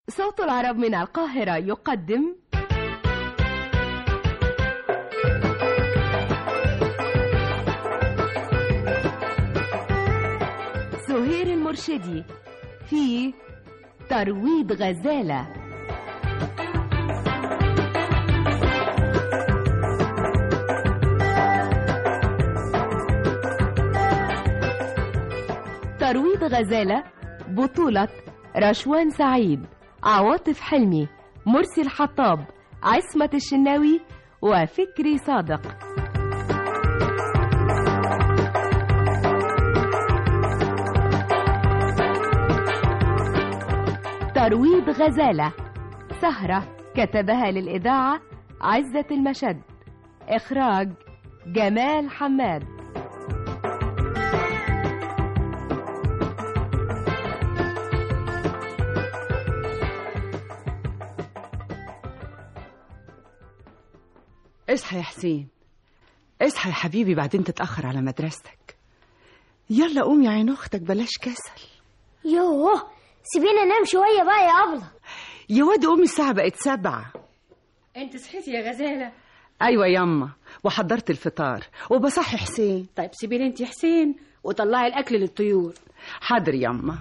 صوت العرب من القاهرة يقدم سهير المرشدي في ترويض غزالة ترويض غزالة بطولة رشوان سعيد عواطف حلمي مرسي الحطاب عصمة الشناوي وفكري صادق ترويض غزالة سهرة كتبها للإذاعة عزة المشد إخراج جمال حماد اصحى يا حسين اصحى يا حبيبي بعدين تتأخر على مدرستك يلا قوم يا عين اختك بلاش كسل يوه سيبينا ننام شوية بقى يا أبلة يا واد قومي الساعة بقت سبعة انت صحيتي يا غزالة أيوة ياما وحضرت الفطار وبصحي حسين طيب سيبي لي انت حسين وطلعي الاكل للطيور حاضر ياما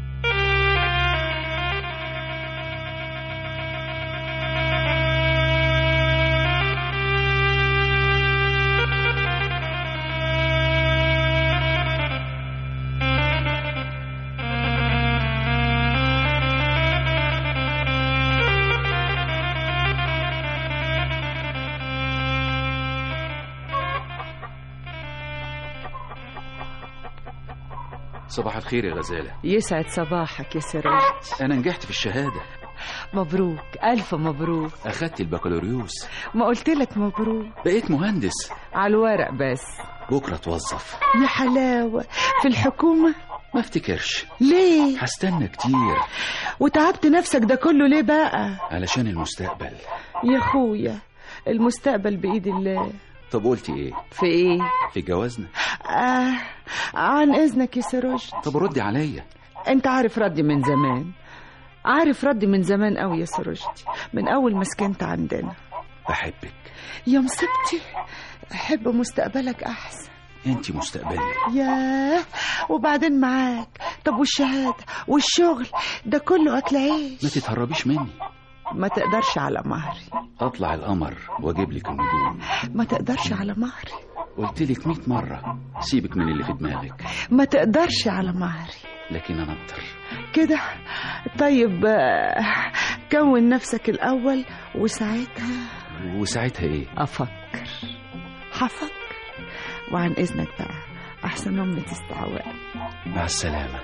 صباح الخير يا غزالة يسعد صباحك يا سراج أنا نجحت في الشهادة مبروك ألف مبروك أخدت البكالوريوس ما قلت لك مبروك بقيت مهندس على الورق بس بكرة اتوظف يا حلاوة في الحكومة ما افتكرش ليه هستنى كتير وتعبت نفسك ده كله ليه بقى علشان المستقبل يا اخويا المستقبل بإيد الله طب قلتي ايه في ايه في جوازنا آه عن إذنك يا سراج طب ردي عليا انت عارف ردي من زمان عارف ردي من زمان قوي يا سراجتي من اول ما سكنت عندنا بحبك يا مصيبتي احب مستقبلك احسن انت مستقبلي ياه وبعدين معاك طب والشهاده والشغل ده كله اكل عيش ما تتهربيش مني ما تقدرش على مهري اطلع القمر واجيب لك النجوم ما تقدرش على مهري قلت لك 100 مرة سيبك من اللي في دماغك ما تقدرش على مهري لكن انا اقدر كده طيب آه، كون نفسك الاول وساعتها وساعتها ايه افكر هفكر وعن اذنك بقى احسن امي تستعوى مع السلامة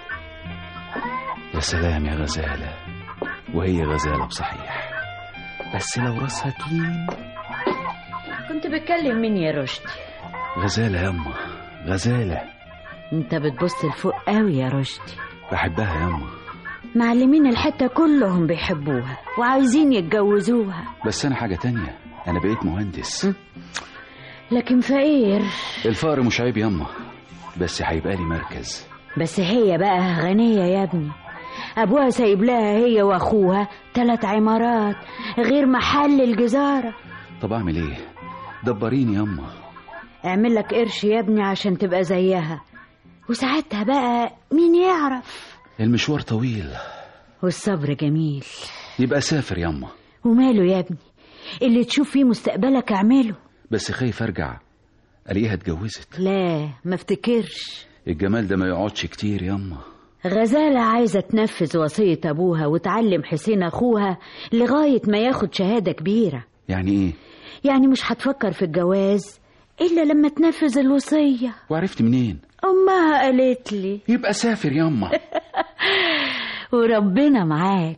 يا سلام يا غزالة وهي غزالة بصحيح بس لو راسها تين كنت بتكلم مين يا رشدي غزالة ياما غزالة انت بتبص لفوق قوي يا رشدي بحبها ياما معلمين الحتة كلهم بيحبوها وعايزين يتجوزوها بس انا حاجة تانية انا بقيت مهندس لكن فقير الفقر مش عيب ياما بس هيبقى لي مركز بس هي بقى غنية يا ابني أبوها سايب لها هي وأخوها تلات عمارات غير محل الجزارة طب اعمل ايه دبريني ياما اعمل لك قرش يا ابني عشان تبقى زيها وساعتها بقى مين يعرف المشوار طويل والصبر جميل يبقى سافر ياما وماله يا ابني اللي تشوف فيه مستقبلك اعمله بس خايف ارجع الاقيها اتجوزت لا ما افتكرش الجمال ده ما يقعدش كتير ياما غزالة عايزة تنفذ وصية أبوها وتعلم حسين أخوها لغاية ما ياخد شهادة كبيرة يعني ايه يعني مش هتفكر في الجواز إلا لما تنفذ الوصية وعرفت منين أمها قالت لي يبقى سافر ياما وربنا معاك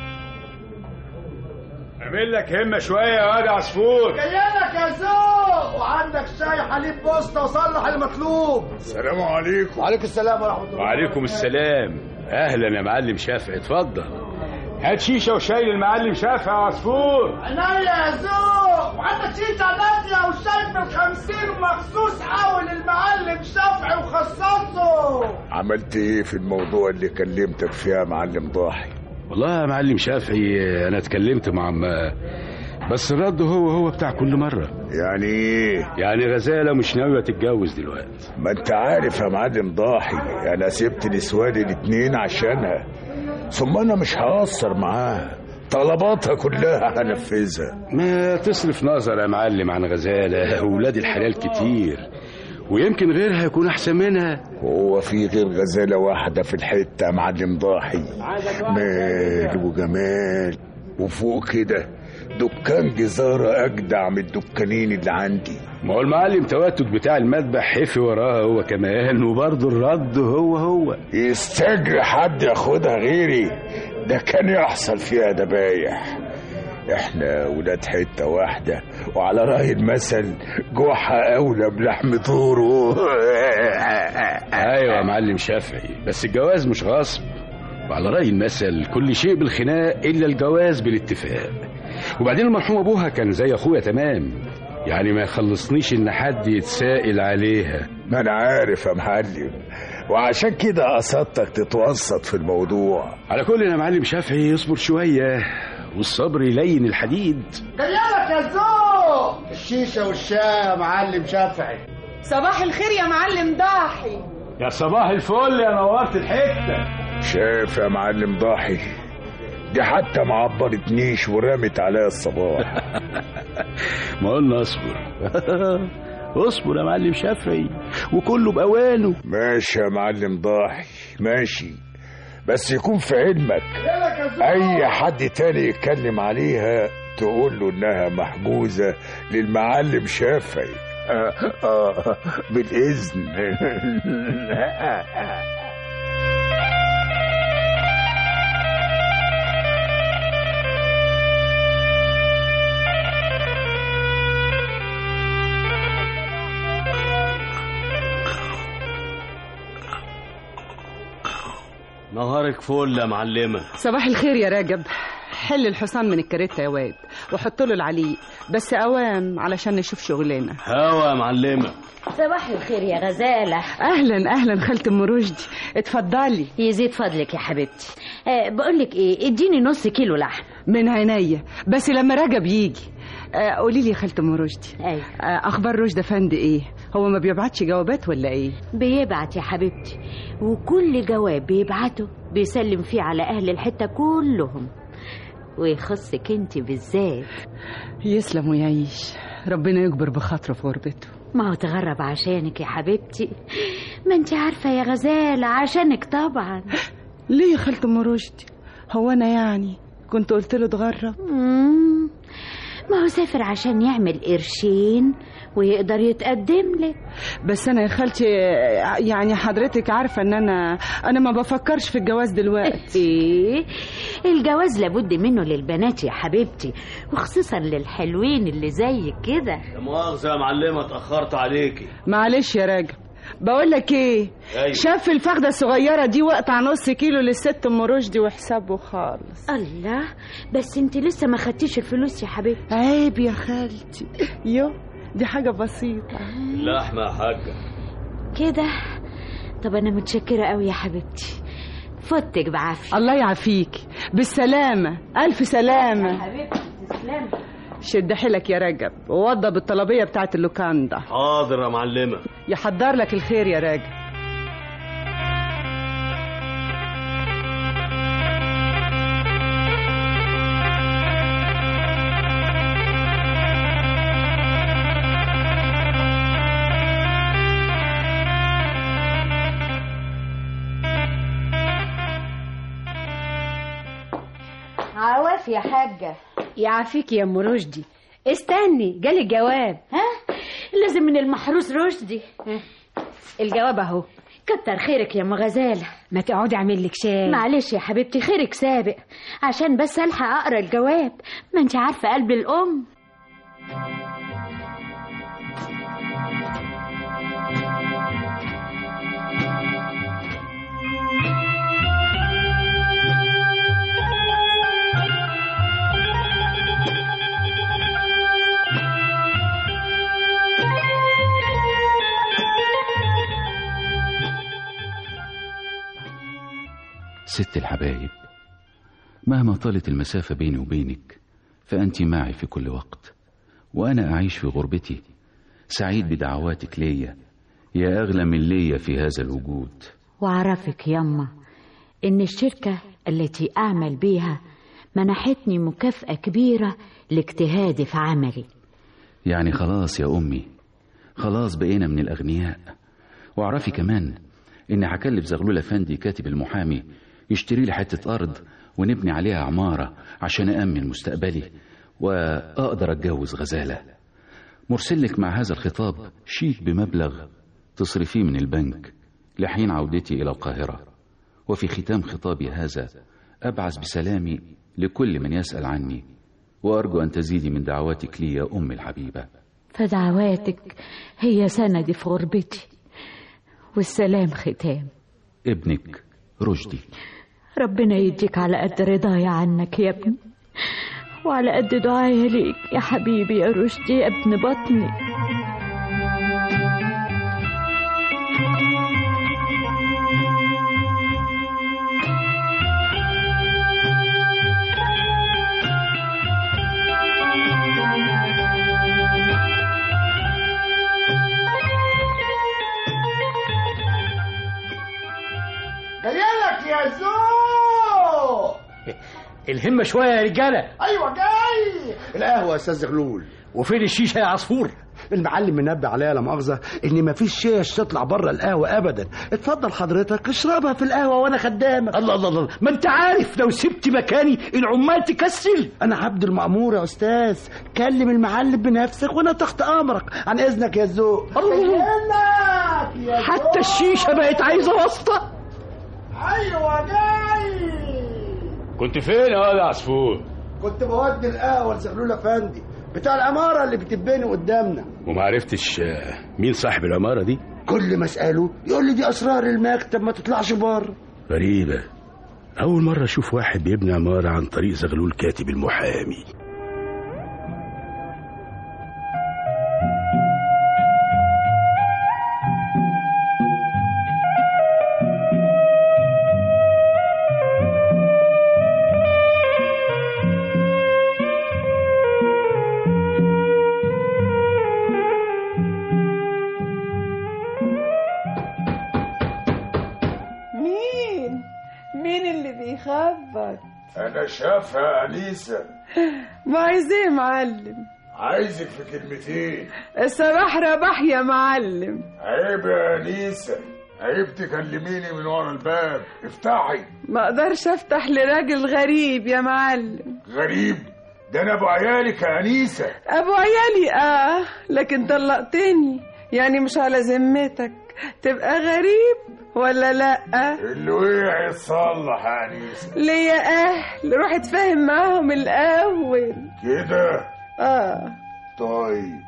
اعمل لك همة شوية يا واد عصفور جايلك يا زوق وعندك شاي حليب بوسطة وصلح المطلوب السلام عليكم وعليكم السلام ورحمة الله وعليكم السلام اهلا يا معلم شافعي اتفضل هات شيشه وشاي للمعلم شافعي يا عصفور عينيا يا زوق وعندك شيشة نادية والشاي بالخمسين ومخصوص قوي للمعلم شافعي وخصصه عملت ايه في الموضوع اللي كلمتك فيه يا معلم ضاحي والله يا معلم شافعي انا اتكلمت مع ما بس الرد هو هو بتاع كل مرة يعني ايه يعني غزالة مش ناوية تتجوز دلوقتي ما انت عارف يا معلم ضاحي انا سبت نسواني الاتنين عشانها ثم انا مش هقصر معاها طلباتها كلها هنفذها ما تصرف نظر يا معلم عن غزالة ولاد الحلال كتير ويمكن غيرها يكون احسن منها هو في غير غزالة واحدة في الحتة يا معلم ضاحي مال وجمال وفوق كده دكان جزارة أجدع من الدكانين اللي عندي ما هو المعلم توتت بتاع المذبح حفي وراه هو كمان وبرضه الرد هو هو يستجري حد ياخدها غيري ده كان يحصل فيها دبايح احنا ولاد حتة واحدة وعلى رأي المثل جوعها أولى بلحم طوره ايوه يا معلم شافعي بس الجواز مش غصب وعلى رأي المثل كل شيء بالخناق إلا الجواز بالاتفاق وبعدين المرحوم أبوها كان زي أخويا تمام يعني ما يخلصنيش إن حد يتسائل عليها ما أنا عارف يا معلم وعشان كده قصدتك تتوسط في الموضوع على كل يا معلم شافعي اصبر شوية والصبر يلين الحديد جايلك يا زوق الشيشة والشاي يا معلم شافعي صباح الخير يا معلم ضاحي يا صباح الفل يا نورت الحتة شايف يا معلم ضاحي دي حتى ما عبرتنيش ورمت عليا الصباح ما قلنا اصبر اصبر يا معلم شافعي وكله بأوانه ماشي يا معلم ضاحي ماشي بس يكون في علمك اي حد تاني يتكلم عليها تقول له انها محجوزة للمعلم شافعي آه آه بالاذن نهارك فل يا معلمة صباح الخير يا راجب حل الحصان من الكاريتا يا واد وحط له العليق بس اوام علشان نشوف شغلنا هوا يا معلمة صباح الخير يا غزالة اهلا اهلا خالة ام رشدي اتفضلي يزيد فضلك يا حبيبتي أه بقولك ايه اديني نص كيلو لحم من عينيا بس لما رجب يجي آه قولي لي يا خالة ام رشدي ايوه آه اخبار رشدي افندي ايه هو ما بيبعتش جوابات ولا ايه بيبعت يا حبيبتي وكل جواب بيبعته بيسلم فيه على اهل الحته كلهم ويخصك انت بالذات يسلم ويعيش ربنا يكبر بخاطره في غربته ما هو تغرب عشانك يا حبيبتي ما انت عارفه يا غزاله عشانك طبعا ليه يا خالة ام رشدي هو انا يعني كنت قلت له اتغرب مم. ما هو سافر عشان يعمل قرشين ويقدر يتقدم لك بس انا يا خالتي يعني حضرتك عارفه ان انا انا ما بفكرش في الجواز دلوقتي ايه الجواز لابد منه للبنات يا حبيبتي وخصوصا للحلوين اللي زي كده يا مؤاخذة يا معلمة اتأخرت عليكي معلش يا راجل بقول لك ايه أيوة. شاف الفخده الصغيره دي واقطع نص كيلو للست ام رشدي وحسابه خالص الله بس انت لسه ما خدتيش الفلوس يا حبيبتي عيب يا خالتي يو دي حاجه بسيطه اللحمة يا حاجة كده طب انا متشكره قوي يا حبيبتي فوتك بعافيه الله يعافيك بالسلامه الف سلامه حبيبتي تسلمي شد حيلك يا رجب ووضب الطلبيه بتاعت اللوكاندا حاضر يا معلمة يحضر لك الخير يا راجل عواف يا حاجه يعافيك يا ام رشدي استني جالي الجواب ها لازم من المحروس رشدي الجواب اهو كتر خيرك يا ام غزاله ما تقعدي اعمل لك شاي معلش يا حبيبتي خيرك سابق عشان بس الحق اقرا الجواب ما انت عارفه قلب الام ست الحبايب مهما طالت المسافة بيني وبينك فأنت معي في كل وقت وأنا أعيش في غربتي سعيد بدعواتك ليا يا أغلى من ليا في هذا الوجود وأعرفك يما إن الشركة التي أعمل بيها منحتني مكافأة كبيرة لاجتهادي في عملي يعني خلاص يا أمي خلاص بقينا من الأغنياء واعرفي كمان إني هكلف زغلول أفندي كاتب المحامي يشتري لي حتة أرض ونبني عليها عمارة عشان أأمن مستقبلي وأقدر أتجوز غزالة مرسلك مع هذا الخطاب شيك بمبلغ تصرفيه من البنك لحين عودتي إلى القاهرة وفي ختام خطابي هذا أبعث بسلامي لكل من يسأل عني وأرجو أن تزيدي من دعواتك لي يا أمي الحبيبة فدعواتك هي سندي في غربتي والسلام ختام ابنك رشدي ربنا يديك على قد رضايا عنك يا ابني وعلى قد دعايا ليك يا حبيبي يا رشدي يا ابن بطني جايلك يا زو الهمة شوية يا رجالة ايوه جاي القهوه يا استاذ زغلول وفين الشيشة يا عصفور المعلم منبه عليا لا مؤاخذه ان مفيش شيش تطلع بره القهوه ابدا اتفضل حضرتك اشربها في القهوه وانا خدامك الله الله الله ما انت عارف لو سبت مكاني العمال تكسل انا عبد المأمور يا استاذ كلم المعلم بنفسك وانا تحت امرك عن اذنك يا ذوق حتى الشيشة بقت عايزة واسطة ايوه جاي كنت فين يا واد يا عصفور كنت بودي القهوه لزغلول افندي بتاع العماره اللي بتتبني قدامنا وما عرفتش آه، مين صاحب العمارة دي كل ما اساله يقول لي دي اسرار المكتب ما تطلعش بره غريبة أول مرة أشوف واحد بيبني عمارة عن طريق زغلول كاتب المحامي مين مين اللي بيخبط انا شافها انيسه ما عايز ايه يا معلم عايزك في كلمتين الصباح رباح يا معلم عيب يا انيسه عيب تكلميني من ورا الباب افتحي ما اقدرش افتح لراجل غريب يا معلم غريب ده انا ابو عيالك يا انيسه ابو عيالي اه لكن طلقتني يعني مش على ذمتك تبقى غريب ولا لا اللي وقع يتصلح يا انيسه ليا اهل روح اتفاهم معاهم الاول كده اه طيب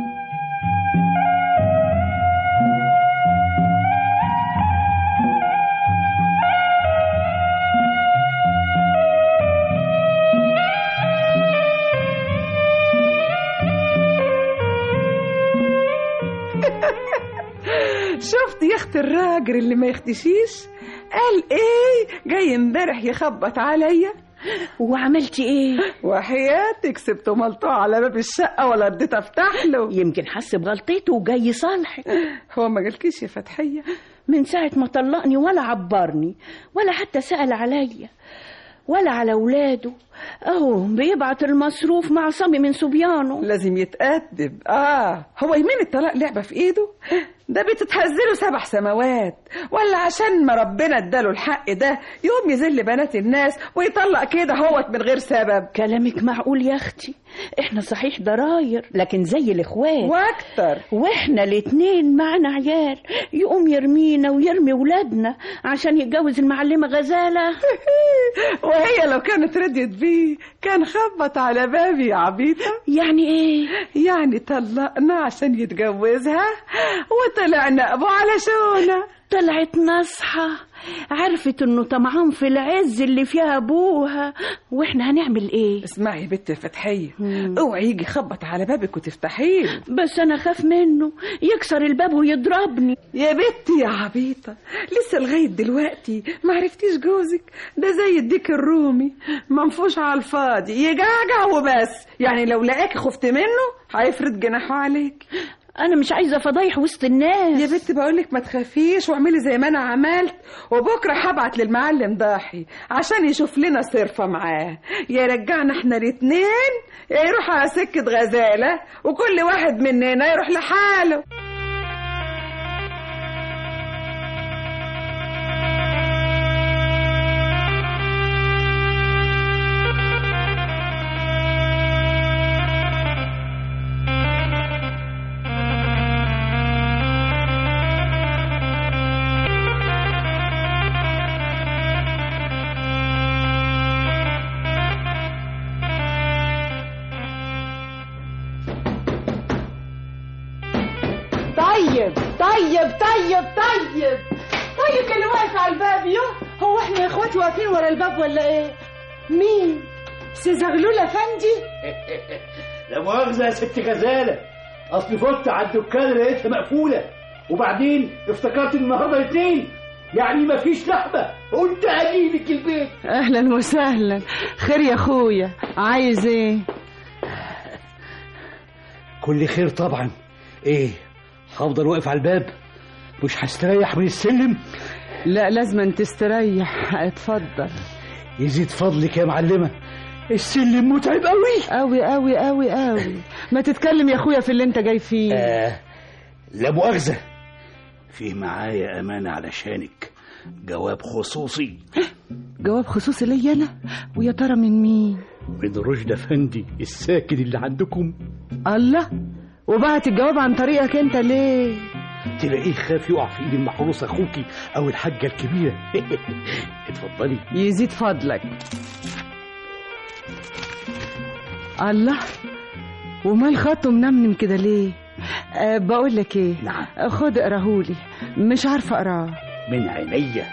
شفت يا اخت الراجل اللي ما يختشيش قال ايه جاي امبارح يخبط عليا وعملتي ايه وحياتك سبته ملطوع على باب الشقه ولا رديت افتح له يمكن حس بغلطته وجاي يصالحك هو ما قالكيش يا فتحيه من ساعة ما طلقني ولا عبرني ولا حتى سأل عليا ولا على ولاده اهو بيبعت المصروف مع صبي من صبيانه لازم يتأدب اه هو يمين الطلاق لعبة في ايده ده بتتهزله سبع سماوات ولا عشان ما ربنا اداله الحق ده يقوم يذل بنات الناس ويطلق كده هوت من غير سبب كلامك معقول يا اختي احنا صحيح ضراير لكن زي الاخوات واكتر واحنا الاتنين معنا عيال يقوم يرمينا ويرمي ولادنا عشان يتجوز المعلمة غزالة وهي لو كانت رضيت بيه كان خبط على بابي يا عبيطة يعني ايه يعني طلقنا عشان يتجوزها وطلع نقبه على شونا طلعت نصحة عرفت انه طمعان في العز اللي فيها ابوها واحنا هنعمل ايه اسمعي يا بنت يا فتحية اوعي يجي يخبط على بابك وتفتحيه بس انا خاف منه يكسر الباب ويضربني يا بنتي يا عبيطة لسه لغاية دلوقتي ما عرفتيش جوزك ده زي الديك الرومي منفوش على الفاضي يجعجع وبس يعني لو لقاك خفت منه هيفرد جناحه عليك انا مش عايزه فضايح وسط الناس يا بنت بقولك ما تخافيش واعملي زي ما انا عملت وبكره هبعت للمعلم ضاحي عشان يشوف لنا صرفه معاه يرجعنا احنا الاتنين يا يروح على سكه غزاله وكل واحد مننا يروح لحاله طيب طيب طيب طيب طيب اللي واقف على الباب يو هو احنا يا اخواتي واقفين ورا الباب ولا ايه مين سي زغلول افندي لا مؤاخذة يا ست غزالة أصل فت على الدكان لقيتها مقفولة وبعدين افتكرت إن النهارده الاثنين يعني مفيش لحمة قلت أجيلك البيت اهلا وسهلا خير يا اخويا عايز ايه كل خير طبعا إيه هفضل واقف على الباب مش هستريح من السلم لا لازم تستريح اتفضل يزيد فضلك يا معلمة السلم متعب قوي قوي قوي قوي قوي ما تتكلم يا اخويا في اللي انت جاي فيه آه لا مؤاخذة فيه معايا أمانة علشانك جواب خصوصي جواب خصوصي ليا انا ويا ترى من مين من رشد أفندي الساكن اللي عندكم الله وبعت الجواب عن طريقك انت ليه تلاقيه خاف يقع في ايد المحروس اخوكي او الحاجه الكبيره اتفضلي يزيد فضلك الله ومال خطه منمنم كده ليه أه بقول لك ايه نعم خد اقراهولي مش عارفه اقراه من عينيا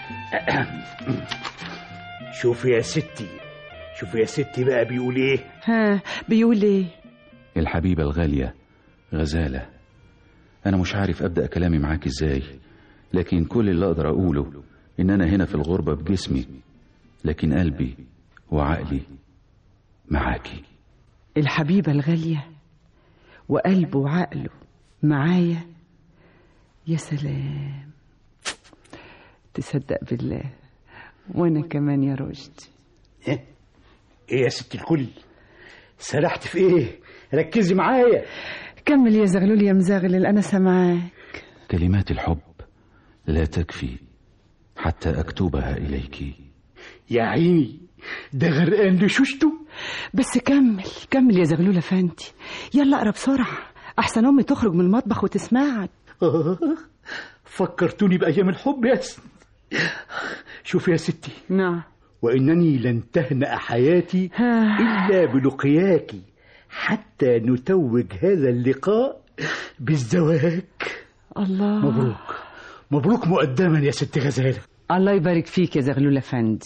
شوفي يا ستي شوفي يا ستي بقى بيقول ايه ها بيقول ايه الحبيبة الغالية غزالة أنا مش عارف أبدأ كلامي معاك إزاي لكن كل اللي أقدر أقوله إن أنا هنا في الغربة بجسمي لكن قلبي وعقلي معاكي الحبيبة الغالية وقلبه وعقله معايا يا سلام تصدق بالله وانا كمان يا رشدي ايه ايه يا ست الكل سرحت في ايه ركزي معايا كمل يا زغلول يا مزغلل انا سامعاك كلمات الحب لا تكفي حتى أكتبها إليك يا عيني ده غرقان لشوشته بس كمل كمل يا زغلول افندي يلا اقرا بسرعه احسن امي تخرج من المطبخ وتسمعك آه، فكرتوني بأيام الحب يا ست شوفي يا ستي نعم وإنني لن تهنأ حياتي إلا بلقياك حتى نتوج هذا اللقاء بالزواج الله مبروك مبروك مقدما يا ست غزالة الله يبارك فيك يا زغلول افندي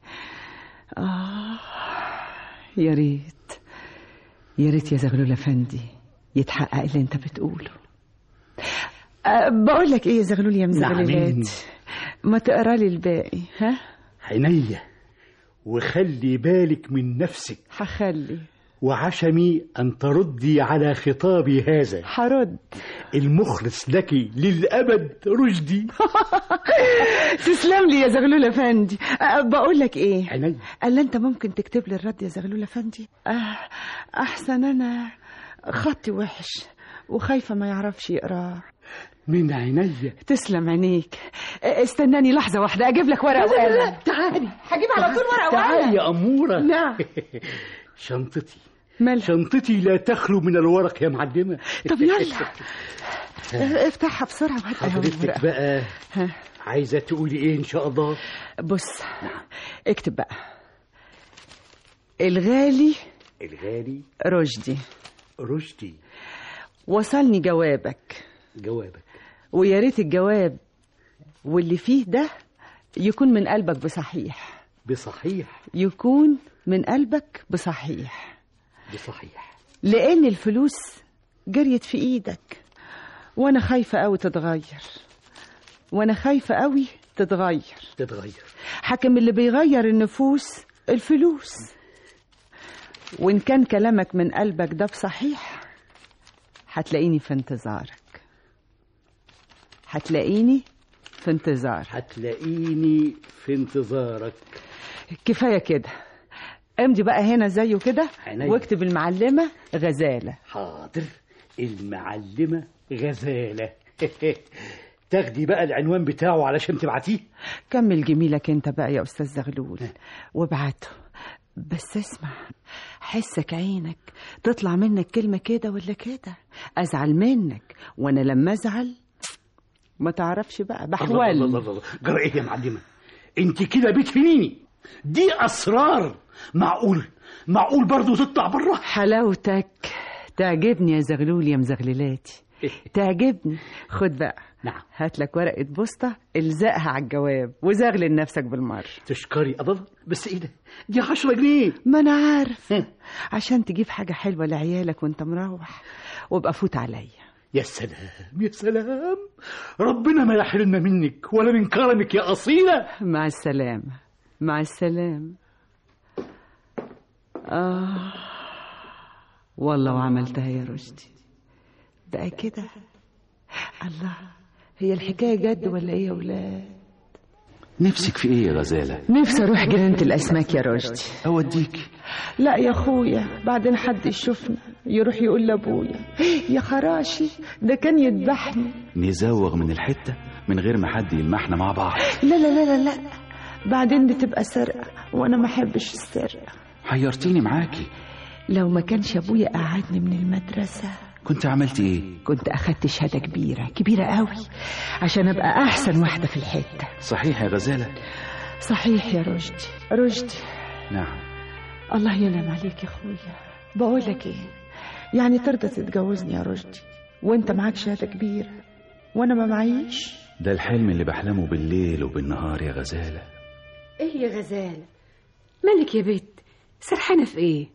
آه يا ريت يا ريت يا زغلول افندي يتحقق اللي انت بتقوله أه بقول لك ايه يا زغلول يا نعمين. مزغللات ما تقرا لي الباقي ها عينيا وخلي بالك من نفسك هخلي وعشمي أن تردي على خطابي هذا هرد المخلص لك للأبد رشدي تسلم لي يا زغلول افندي أه بقول لك ايه عينيا قال انت ممكن تكتب لي الرد يا زغلول افندي أه احسن انا خطي وحش وخايفه ما يعرفش يقراه من عينيا تسلم عينيك أه، استناني لحظه واحده اجيب لك ورقه وقلم تعالي هجيب على طول ورقه تعالي وقلم يا أمورة نعم شنطتي مال شنطتي لا تخلو من الورق يا معلمة طب يلا أه، افتحها بسرعه وهات لي حضرتك الورقة. بقى ها. عايزة تقولي ايه ان شاء الله بص اكتب بقى الغالي الغالي رشدي رشدي وصلني جوابك جوابك ويا ريت الجواب واللي فيه ده يكون من قلبك بصحيح بصحيح يكون من قلبك بصحيح بصحيح لأن الفلوس جريت في إيدك وأنا خايفة أوي تتغير وأنا خايفة أوي تتغير تتغير حكم اللي بيغير النفوس الفلوس وإن كان كلامك من قلبك ده بصحيح هتلاقيني في انتظارك هتلاقيني في انتظار هتلاقيني في انتظارك كفاية كده امضي بقى هنا زيه كده عينيا. واكتب المعلمة غزالة حاضر المعلمة غزالة تاخدي بقى العنوان بتاعه علشان تبعتيه كمل جميلك انت بقى يا استاذ زغلول وابعته بس اسمع حسك عينك تطلع منك كلمة كده ولا كده ازعل منك وانا لما ازعل ما تعرفش بقى الله الله الله بحول الله جرى ايه يا معلمة انت كده بتفنيني دي اسرار معقول معقول برضو تطلع بره حلاوتك تعجبني يا زغلول يا مزغللاتي تعجبني خد بقى نعم هات لك ورقة بوسطة الزقها على الجواب وزغلل نفسك بالمرة تشكري الله بس ايه ده دي 10 جنيه ما انا عارف عشان تجيب حاجة حلوة لعيالك وانت مروح وابقى فوت عليا يا سلام يا سلام ربنا ما يحرمنا منك ولا من كرمك يا أصيلة مع السلامة مع السلامة آه والله وعملتها يا رشدي بقى كده الله هي الحكاية جد ولا ايه يا ولاد نفسك في ايه يا غزالة نفسي اروح جنينة الاسماك يا رشدي اوديك لا يا اخويا بعدين حد يشوفنا يروح يقول لابويا يا خراشي ده كان يذبحني نزوغ من الحتة من غير ما حد يلمحنا مع بعض لا لا لا لا لا بعدين دي تبقى سرقة وانا ما احبش السرقة حيرتيني معاكي لو ما كانش ابويا قعدني من المدرسة كنت عملت ايه كنت اخدت شهادة كبيرة كبيرة قوي عشان ابقى احسن واحدة في الحتة صحيح يا غزالة صحيح يا رشدي رشدي نعم الله ينعم عليك يا اخويا بقول لك ايه يعني ترضى تتجوزني يا رشدي وانت معاك شهادة كبيرة وانا ما معيش ده الحلم اللي بحلمه بالليل وبالنهار يا غزالة ايه يا غزالة مالك يا بنت سرحانة في ايه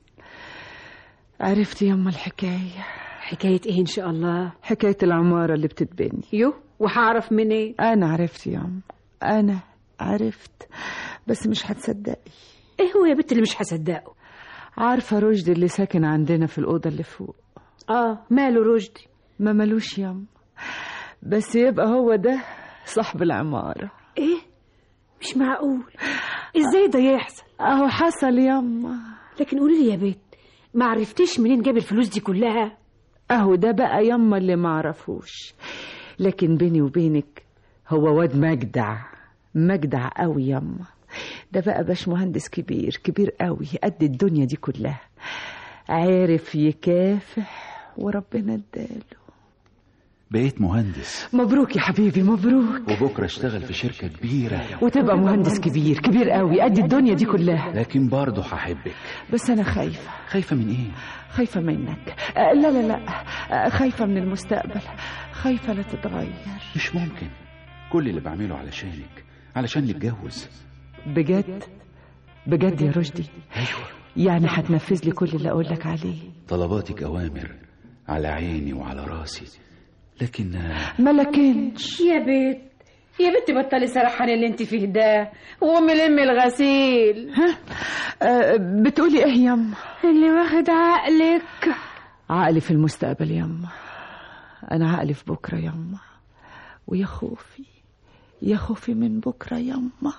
عرفت يما الحكاية حكاية ايه ان شاء الله حكاية العمارة اللي بتتبني يو وهعرف من ايه انا عرفت يما انا عرفت بس مش هتصدقي ايه هو يا بنت اللي مش هصدقه عارفة رشدي اللي ساكن عندنا في الأوضة اللي فوق اه ماله رشدي ما ملوش يما بس يبقى هو ده صاحب العمارة ايه مش معقول ازاي ده يحصل اهو حصل يما لكن قولي لي يا بنت ما عرفتيش منين جاب الفلوس دي كلها اهو ده بقى يما اللي ما عرفوش لكن بيني وبينك هو واد مجدع مجدع قوي يما ده بقى باش مهندس كبير كبير قوي قد الدنيا دي كلها عارف يكافح وربنا اداله بقيت مهندس مبروك يا حبيبي مبروك وبكرة اشتغل في شركة كبيرة وتبقى مهندس كبير كبير قوي قد الدنيا دي كلها لكن برضه هحبك بس انا خايفة خايفة من ايه خايفة منك آه، لا لا لا آه، خايفة من المستقبل خايفة لا تتغير مش ممكن كل اللي بعمله علشانك علشان نتجوز بجد بجد يا رشدي يعني هتنفذ لي كل اللي اقول لك عليه طلباتك أوامر على عيني وعلى راسي لكن ما لكنش يا بنت يا بنت بطلي سرحان اللي انت فيه ده وقومي لمي الغسيل ها آه بتقولي ايه يما اللي واخد عقلك عقلي في المستقبل يما انا عقلي في بكره يما ويا خوفي يا خوفي من بكره يما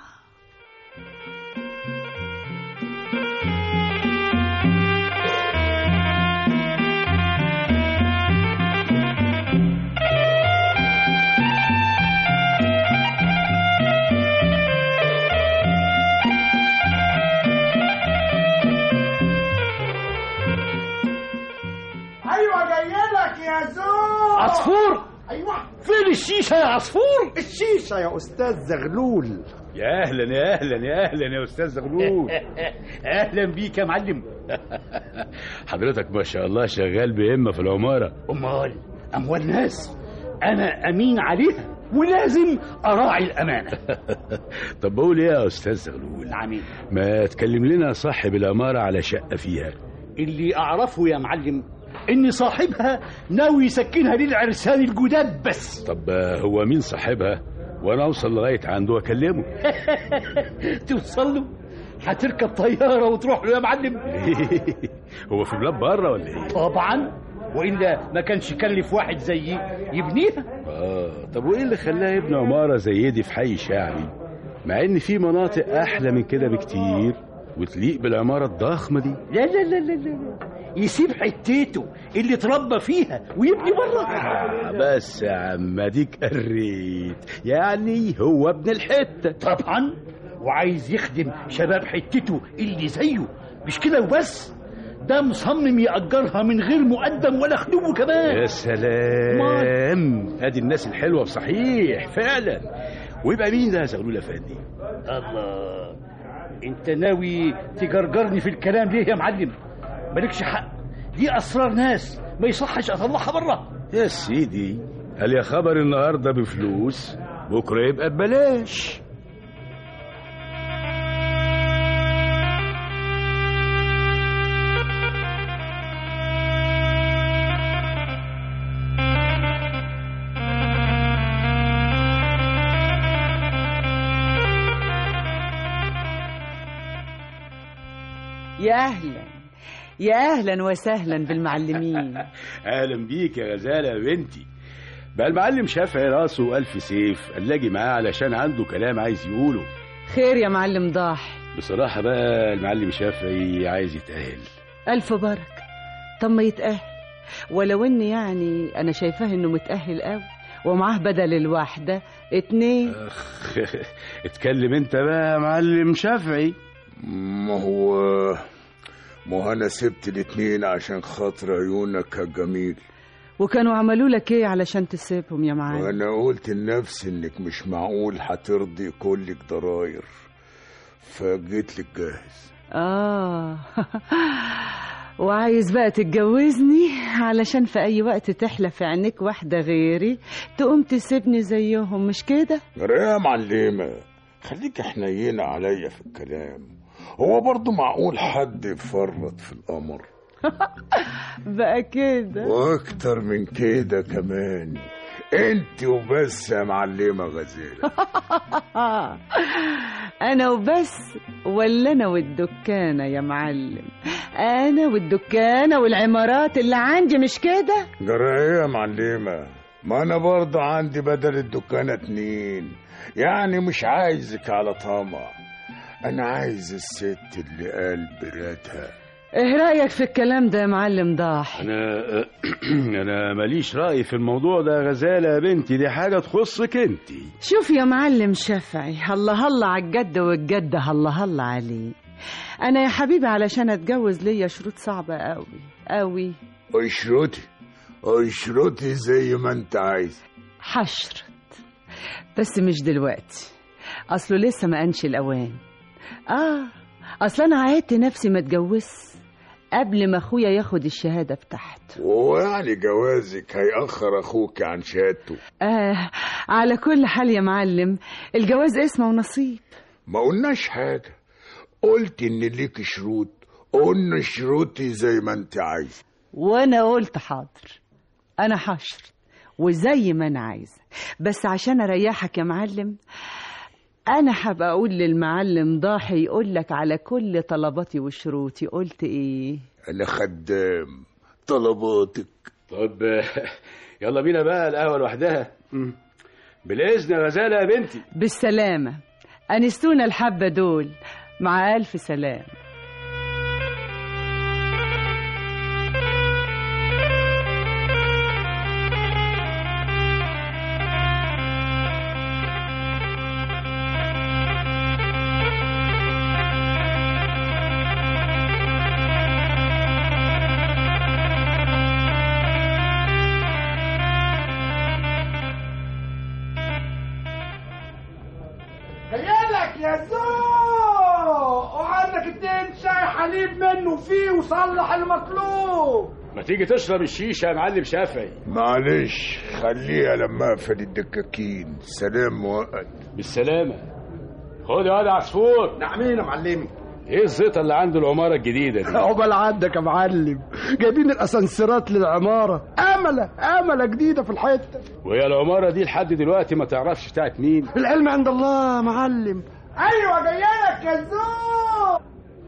ايوه جاي لك يا زوج عصفور ايوه فين الشيشة يا عصفور الشيشه يا استاذ زغلول يا اهلا يا اهلا يا اهلا يا استاذ زغلول اهلا بيك يا معلم حضرتك ما شاء الله شغال بهمه في العماره امال اموال ناس انا امين عليها ولازم اراعي الامانه طب بقول ايه يا استاذ زغلول نعم ما تكلم لنا صاحب العماره على شقه فيها اللي اعرفه يا معلم ان صاحبها ناوي يسكنها للعرسان الجداد بس طب هو مين صاحبها وانا اوصل لغايه عنده واكلمه توصل له هتركب طياره وتروح له يا معلم هو في بلاد بره ولا ايه طبعا والا ما كانش يكلف واحد زيي يبنيها اه طب وايه اللي خلاه يبني عماره زي دي في حي شعبي مع ان في مناطق احلى من كده بكتير وتليق بالعماره الضخمه دي لا لا لا لا لا يسيب حتته اللي اتربى فيها ويبني بره آه بس يا عم اديك قريت يعني هو ابن الحته طبعا وعايز يخدم شباب حتته اللي زيه مش كده وبس ده مصمم يأجرها من غير مقدم ولا خدومه كمان يا سلام ادي الناس الحلوه صحيح فعلا ويبقى مين ده يا زغلول افندي الله انت ناوي تجرجرني في الكلام ليه يا معلم مالكش حق دي اسرار ناس ما يصحش اطلعها بره يا سيدي قال يا خبر النهارده بفلوس بكره يبقى ببلاش يا اهلا يا اهلا وسهلا بالمعلمين اهلا بيك يا غزاله يا بنتي بقى المعلم شافعي راسه ألف سيف قال لاجي معاه علشان عنده كلام عايز يقوله خير يا معلم ضاح بصراحة بقى المعلم شافعي عايز يتأهل ألف بركة طب ما يتأهل ولو إن يعني أنا شايفاه إنه متأهل قوي ومعاه بدل الواحدة اتنين أخ اتكلم انت بقى يا معلم شافعي ما هو ما هو انا سبت الاتنين عشان خاطر عيونك يا جميل وكانوا عملوا لك ايه علشان تسيبهم يا معلم وانا قلت لنفسي انك مش معقول هترضي كلك ضراير فجيت لك جاهز اه وعايز بقى تتجوزني علشان في اي وقت تحلى في عينيك واحده غيري تقوم تسيبني زيهم مش كده يا معلمة خليك حنينة عليا في الكلام هو برضو معقول حد يفرط في القمر بقى كده واكتر من كده كمان انت وبس يا معلمة غزالة انا وبس ولا انا والدكانه يا معلم انا والدكانه والعمارات اللي عندي مش كده جرى ايه يا معلمة ما انا برضه عندي بدل الدكانة اتنين يعني مش عايزك على طمع انا عايز الست اللي قلب ريتها ايه رايك في الكلام ده يا معلم ضاح انا انا ماليش راي في الموضوع ده يا غزاله يا بنتي دي حاجه تخصك انت شوف يا معلم شافعي الله الله على الجد والجد الله الله عليه انا يا حبيبي علشان اتجوز ليا شروط صعبه قوي قوي اشرطي اشرطي زي ما انت عايز حشرت بس مش دلوقتي اصله لسه ما انش الاوان اه اصل انا عاهدت نفسي ما اتجوزش قبل ما اخويا ياخد الشهاده بتاعته ويعني جوازك هيأخر اخوك عن شهادته آه على كل حال يا معلم الجواز اسمه ونصيب ما قلناش حاجة قلت ان ليك شروط قلنا شروطي زي ما انت عايز وانا قلت حاضر انا حشر وزي ما انا عايزه بس عشان اريحك يا معلم انا هبقى اقول للمعلم ضاحي يقول لك على كل طلباتي وشروطي قلت ايه انا خدام طلباتك طب يلا بينا بقى القهوه لوحدها بالاذن يا غزاله يا بنتي بالسلامه انستونا الحبه دول مع الف سلام جايلك يا ذوق وعندك اتنين شاي حليب منه فيه وصلح المطلوب ما تيجي تشرب الشيشه يا معلم شافعي معلش خليها لما اقفل الدكاكين سلام مؤقت بالسلامه خد يا واد عصفور نعمين يا معلمي ايه الزيطه اللي عند العماره الجديده دي عقبال عندك يا معلم جايبين الاسانسيرات للعماره امله امله جديده في الحته وهي العماره دي لحد دلوقتي ما تعرفش بتاعت مين العلم عند الله يا معلم ايوه جايلك يا زوق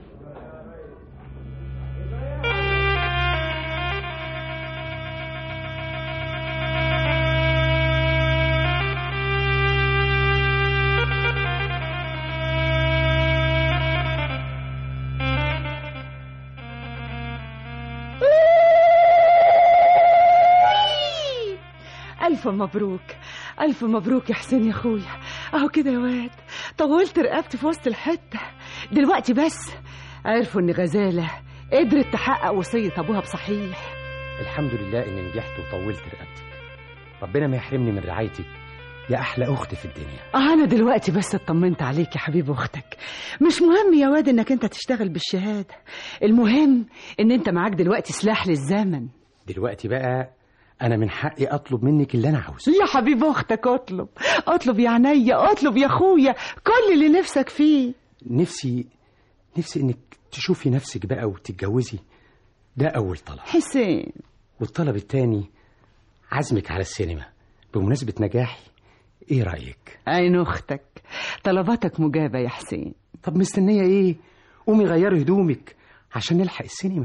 ألف مبروك ألف مبروك يا حسين يا أخويا أهو كده يا واد طولت رقبتي في وسط الحتة دلوقتي بس عرفوا إن غزالة قدرت تحقق وصية أبوها بصحيح الحمد لله اني نجحت وطولت رقبتك ربنا ما يحرمني من رعايتك يا احلى اخت في الدنيا آه أنا دلوقتي بس اطمنت عليك يا حبيب أختك مش مهم يا واد إنك أنت تشتغل بالشهادة المهم إن أنت معاك دلوقتي سلاح للزمن دلوقتي بقى انا من حقي اطلب منك اللي انا عاوزه يا حبيب أختك اطلب اطلب يا عينيا اطلب يا أخويا كل اللي نفسك فيه نفسي نفسي انك تشوفي نفسك بقى وتتجوزي ده اول طلب حسين والطلب التاني عزمك على السينما بمناسبة نجاحي ايه رأيك عين أختك طلباتك مجابة يا حسين طب مستنية ايه قومي غيري هدومك عشان نلحق السينما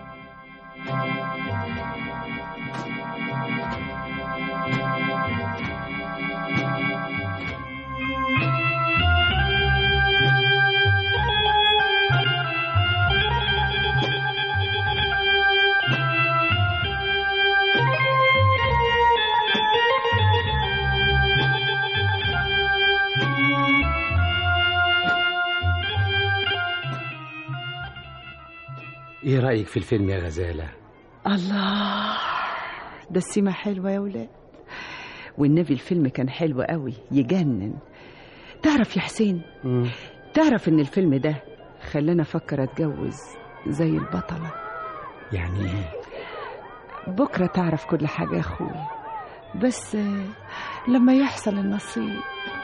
ايه رأيك في الفيلم يا غزالة الله ده السيما حلوة يا ولاد والنبي الفيلم كان حلو قوي يجنن تعرف يا حسين تعرف ان الفيلم ده خلاني افكر اتجوز زي البطلة يعني ايه بكرة تعرف كل حاجة يا اخويا بس آه، لما يحصل النصيب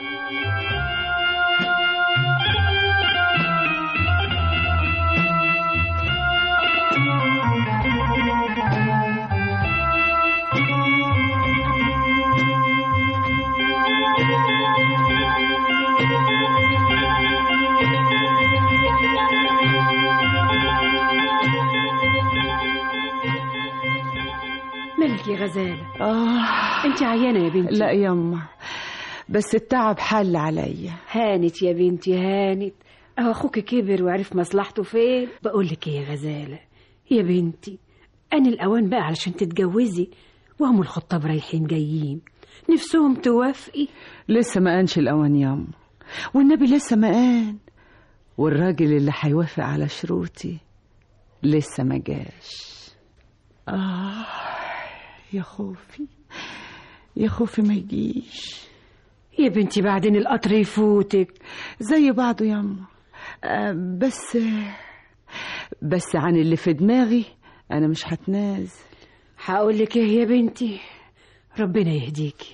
مالك يا غزالة آه انت عيانة يا بنتي لا يما بس التعب حل عليا هانت يا بنتي هانت اهو اخوك كبر وعرف مصلحته فين بقول لك ايه يا غزالة يا بنتي انا الاوان بقى علشان تتجوزي وهم الخطاب رايحين جايين نفسهم توافقي لسه ما قانش الأوان ياما والنبي لسه ما قان والراجل اللي هيوافق على شروطي لسه ما جاش آه يا خوفي يا خوفي ما يجيش يا بنتي بعدين القطر يفوتك زي بعضه ياما آه بس بس عن اللي في دماغي أنا مش هتنازل هقول لك ايه يا بنتي ربنا يهديكي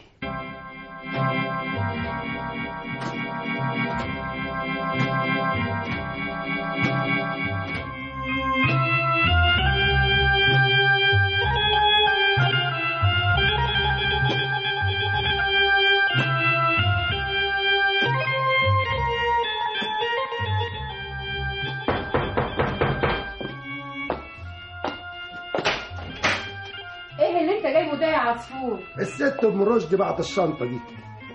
ايه اللي انت جايبه ده يا عصفور الست ام رشدي بعت الشنطه دي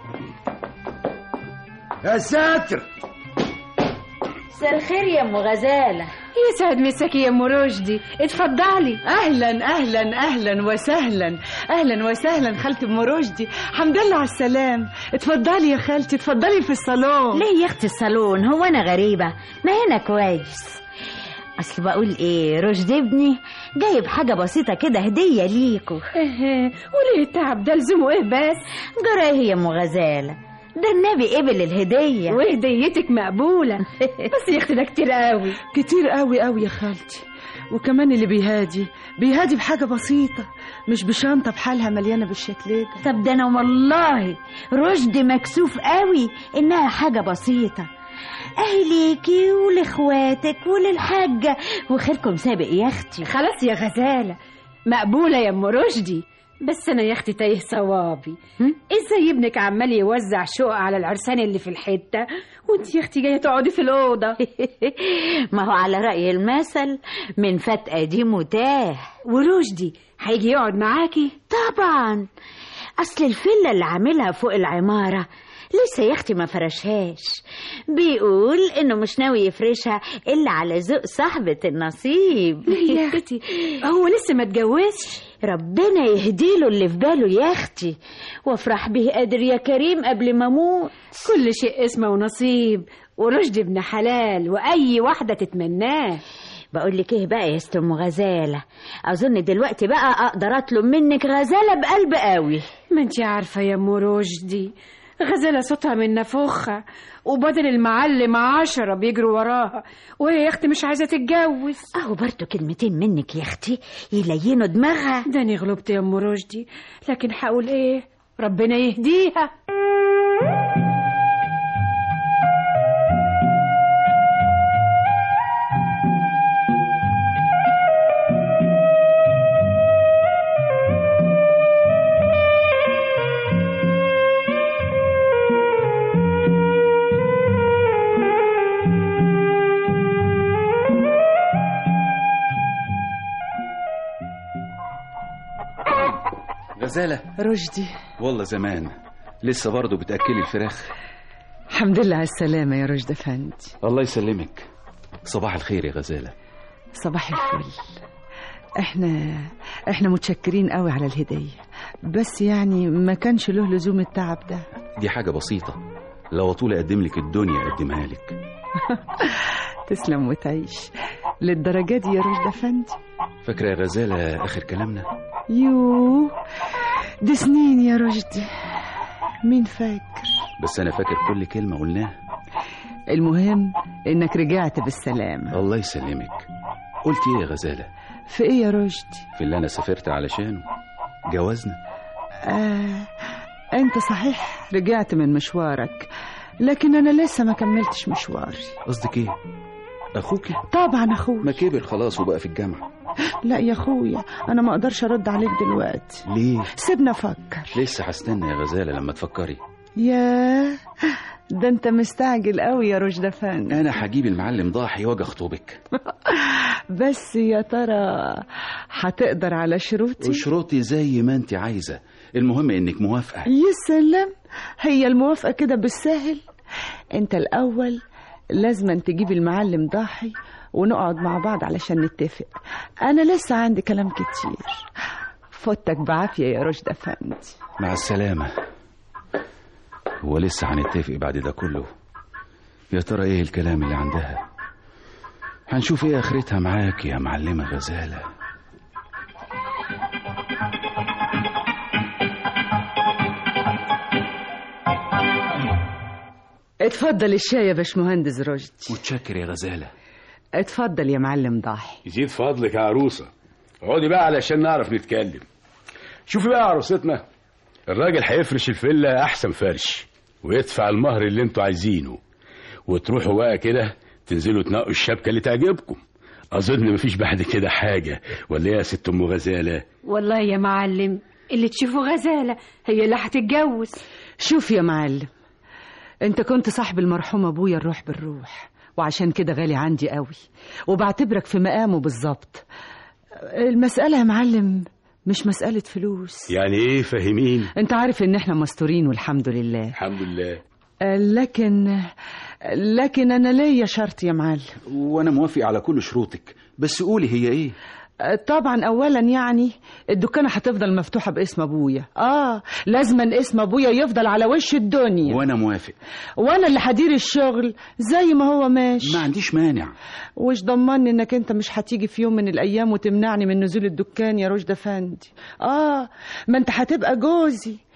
يا ساتر مساء الخير يا ام غزاله يسعد مساك يا ام رشدي اتفضلي اهلا اهلا اهلا وسهلا اهلا وسهلا خالتي ام رشدي الحمد لله على السلام اتفضلي يا خالتي اتفضلي في الصالون ليه يا اختي الصالون هو انا غريبه ما هنا كويس اصل بقول ايه رشدي ابني جايب حاجه بسيطه كده هديه ليكوا ايه وليه التعب ده لزومه ايه بس جرى ايه يا ام غزاله ده النبي قبل الهديه وهديتك مقبوله بس يا اختي ده كتير قوي كتير قوي قوي يا خالتي وكمان اللي بيهادي بيهادي بحاجة بسيطة مش بشنطة بحالها مليانة بالشكل ده طب ده انا والله رشدي مكسوف قوي انها حاجة بسيطة اهليكي ولاخواتك وللحاجة وخيركم سابق يا اختي خلاص يا غزالة مقبولة يا ام رشدي بس انا يا اختي تايه صوابي ازاي ابنك عمال يوزع شقق على العرسان اللي في الحته وانت يا اختي جايه تقعدي في الاوضه ما هو على راي المثل من فات قديم وتاه ورشدي هيجي يقعد معاكي طبعا اصل الفيلا اللي عاملها فوق العماره لسه يا اختي ما فرشهاش بيقول انه مش ناوي يفرشها الا على ذوق صاحبة النصيب يا اختي هو لسه ما اتجوزش ربنا يهديله اللي في باله يا اختي وافرح به قادر يا كريم قبل ما اموت كل شيء اسمه ونصيب ورشدي ابن حلال واي واحده تتمناه بقول لك ايه بقى يا ست ام غزاله اظن دلوقتي بقى اقدر اطلب منك غزاله بقلب قوي ما انت عارفه يا ام رشدي غزالة صوتها من نفوخها وبدل المعلم عشرة بيجروا وراها وهي يا اختي مش عايزة تتجوز اهو برضه كلمتين منك يا اختي يلينوا دماغها داني غلبت يا ام رشدي لكن هقول ايه ربنا يهديها غزالة رشدي والله زمان لسه برضه بتأكلي الفراخ الحمد لله على السلامة يا رشدي فندي الله يسلمك صباح الخير يا غزالة صباح الفل احنا احنا متشكرين قوي على الهدية بس يعني ما كانش له لزوم التعب ده دي حاجة بسيطة لو طول أقدم لك الدنيا أقدمها لك تسلم وتعيش للدرجة دي يا رشدي فندي فاكرة يا غزالة آخر كلامنا يو دي سنين يا رشدي مين فاكر بس أنا فاكر كل كلمة قلناها المهم انك رجعت بالسلامة الله يسلمك قلت ايه يا غزالة في ايه يا رشدي في اللي أنا سافرت علشانه جوازنا آه انت صحيح رجعت من مشوارك لكن انا لسه ما كملتش مشواري قصدك ايه أخوكي طبعا اخوي ما كبر خلاص وبقى في الجامعة لا يا اخويا انا ما اقدرش ارد عليك دلوقتي ليه سيبنا افكر لسه هستنى يا غزالة لما تفكري يا ده انت مستعجل قوي يا رشدة فان أنا هجيب المعلم ضاحي واجي أخطبك بس يا ترى هتقدر على شروطي وشروطي زي ما أنت عايزة المهم إنك موافقة يا سلام هي الموافقة كده بالسهل انت الأول لازم تجيب المعلم ضاحي ونقعد مع بعض علشان نتفق أنا لسه عندي كلام كتير فوتك بعافية يا رشدة فندي مع السلامة هو لسه هنتفق بعد ده كله يا ترى ايه الكلام اللي عندها هنشوف ايه اخرتها معاك يا معلمة غزالة اتفضل الشاي يا باشمهندس رشدي متشكر يا غزالة اتفضل يا معلم ضاحي يزيد فضلك يا عروسة اقعدي بقى علشان نعرف نتكلم شوفي بقى يا عروستنا الراجل هيفرش الفيلا احسن فرش ويدفع المهر اللي انتوا عايزينه وتروحوا بقى كده تنزلوا تنقوا الشبكة اللي تعجبكم اظن مفيش بعد كده حاجة ولا ايه يا ست ام غزالة والله يا معلم اللي تشوفه غزالة هي اللي هتتجوز شوف يا معلم انت كنت صاحب المرحوم ابويا الروح بالروح وعشان كده غالي عندي قوي وبعتبرك في مقامه بالظبط المسألة يا معلم مش مسألة فلوس يعني ايه فاهمين انت عارف ان احنا مستورين والحمد لله الحمد لله لكن لكن انا ليا شرط يا معلم وانا موافق على كل شروطك بس قولي هي ايه طبعا اولا يعني الدكانه هتفضل مفتوحه باسم ابويا اه لازما اسم ابويا يفضل على وش الدنيا وانا موافق وانا اللي هدير الشغل زي ما هو ماشي ما عنديش مانع وش ضمني انك انت مش هتيجي في يوم من الايام وتمنعني من نزول الدكان يا رشدة فندي اه ما انت هتبقى جوزي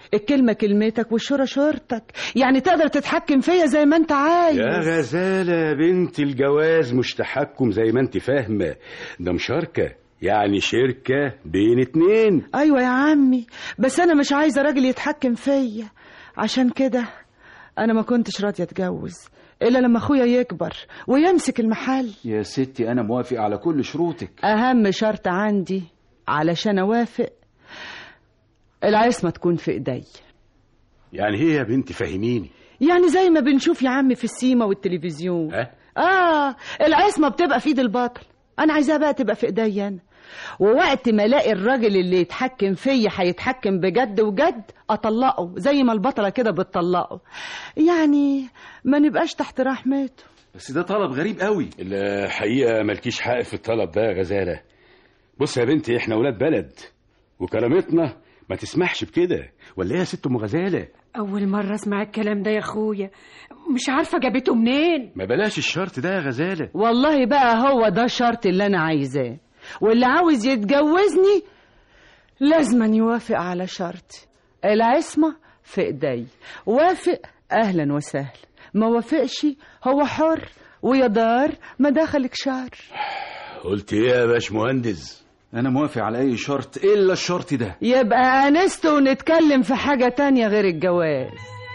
الكلمة كلمتك والشورى شورتك يعني تقدر تتحكم فيا زي ما انت عايز يا غزالة يا بنت الجواز مش تحكم زي ما انت فاهمة ده مشاركة يعني شركة بين اتنين ايوه يا عمي بس انا مش عايزة راجل يتحكم فيا عشان كده انا ما كنتش راضية اتجوز الا لما اخويا يكبر ويمسك المحل يا ستي أنا موافق على كل شروطك اهم شرط عندي علشان اوافق العصمة تكون في ايدي يعني ايه يا بنتي فهميني يعني زي ما بنشوف يا عمي في السيما والتلفزيون ها؟ اه العصمة بتبقى في ايد البطل انا عايزاها بقى تبقى في ايدي انا ووقت ما الاقي الراجل اللي يتحكم فيا هيتحكم بجد وجد اطلقه زي ما البطلة كده بتطلقه يعني ما نبقاش تحت رحمته بس ده طلب غريب قوي الحقيقة مالكيش حق في الطلب ده يا غزالة بص يا بنتي احنا ولاد بلد وكرامتنا ما تسمحش بكده ولا ايه يا ست ام غزالة أول مرة أسمع الكلام ده يا أخويا مش عارفة جابته منين ما بلاش الشرط ده يا غزالة والله بقى هو ده الشرط اللي انا عايزاه واللي عاوز يتجوزني لازم يوافق على شرطي العصمة في ايدي وافق اهلا وسهلا ما وافقش هو حر ويا دار ما دخلك شر قلت ايه يا باش مهندس أنا موافق على أي شرط إلا الشرط ده يبقى انست ونتكلم في حاجة تانية غير الجواز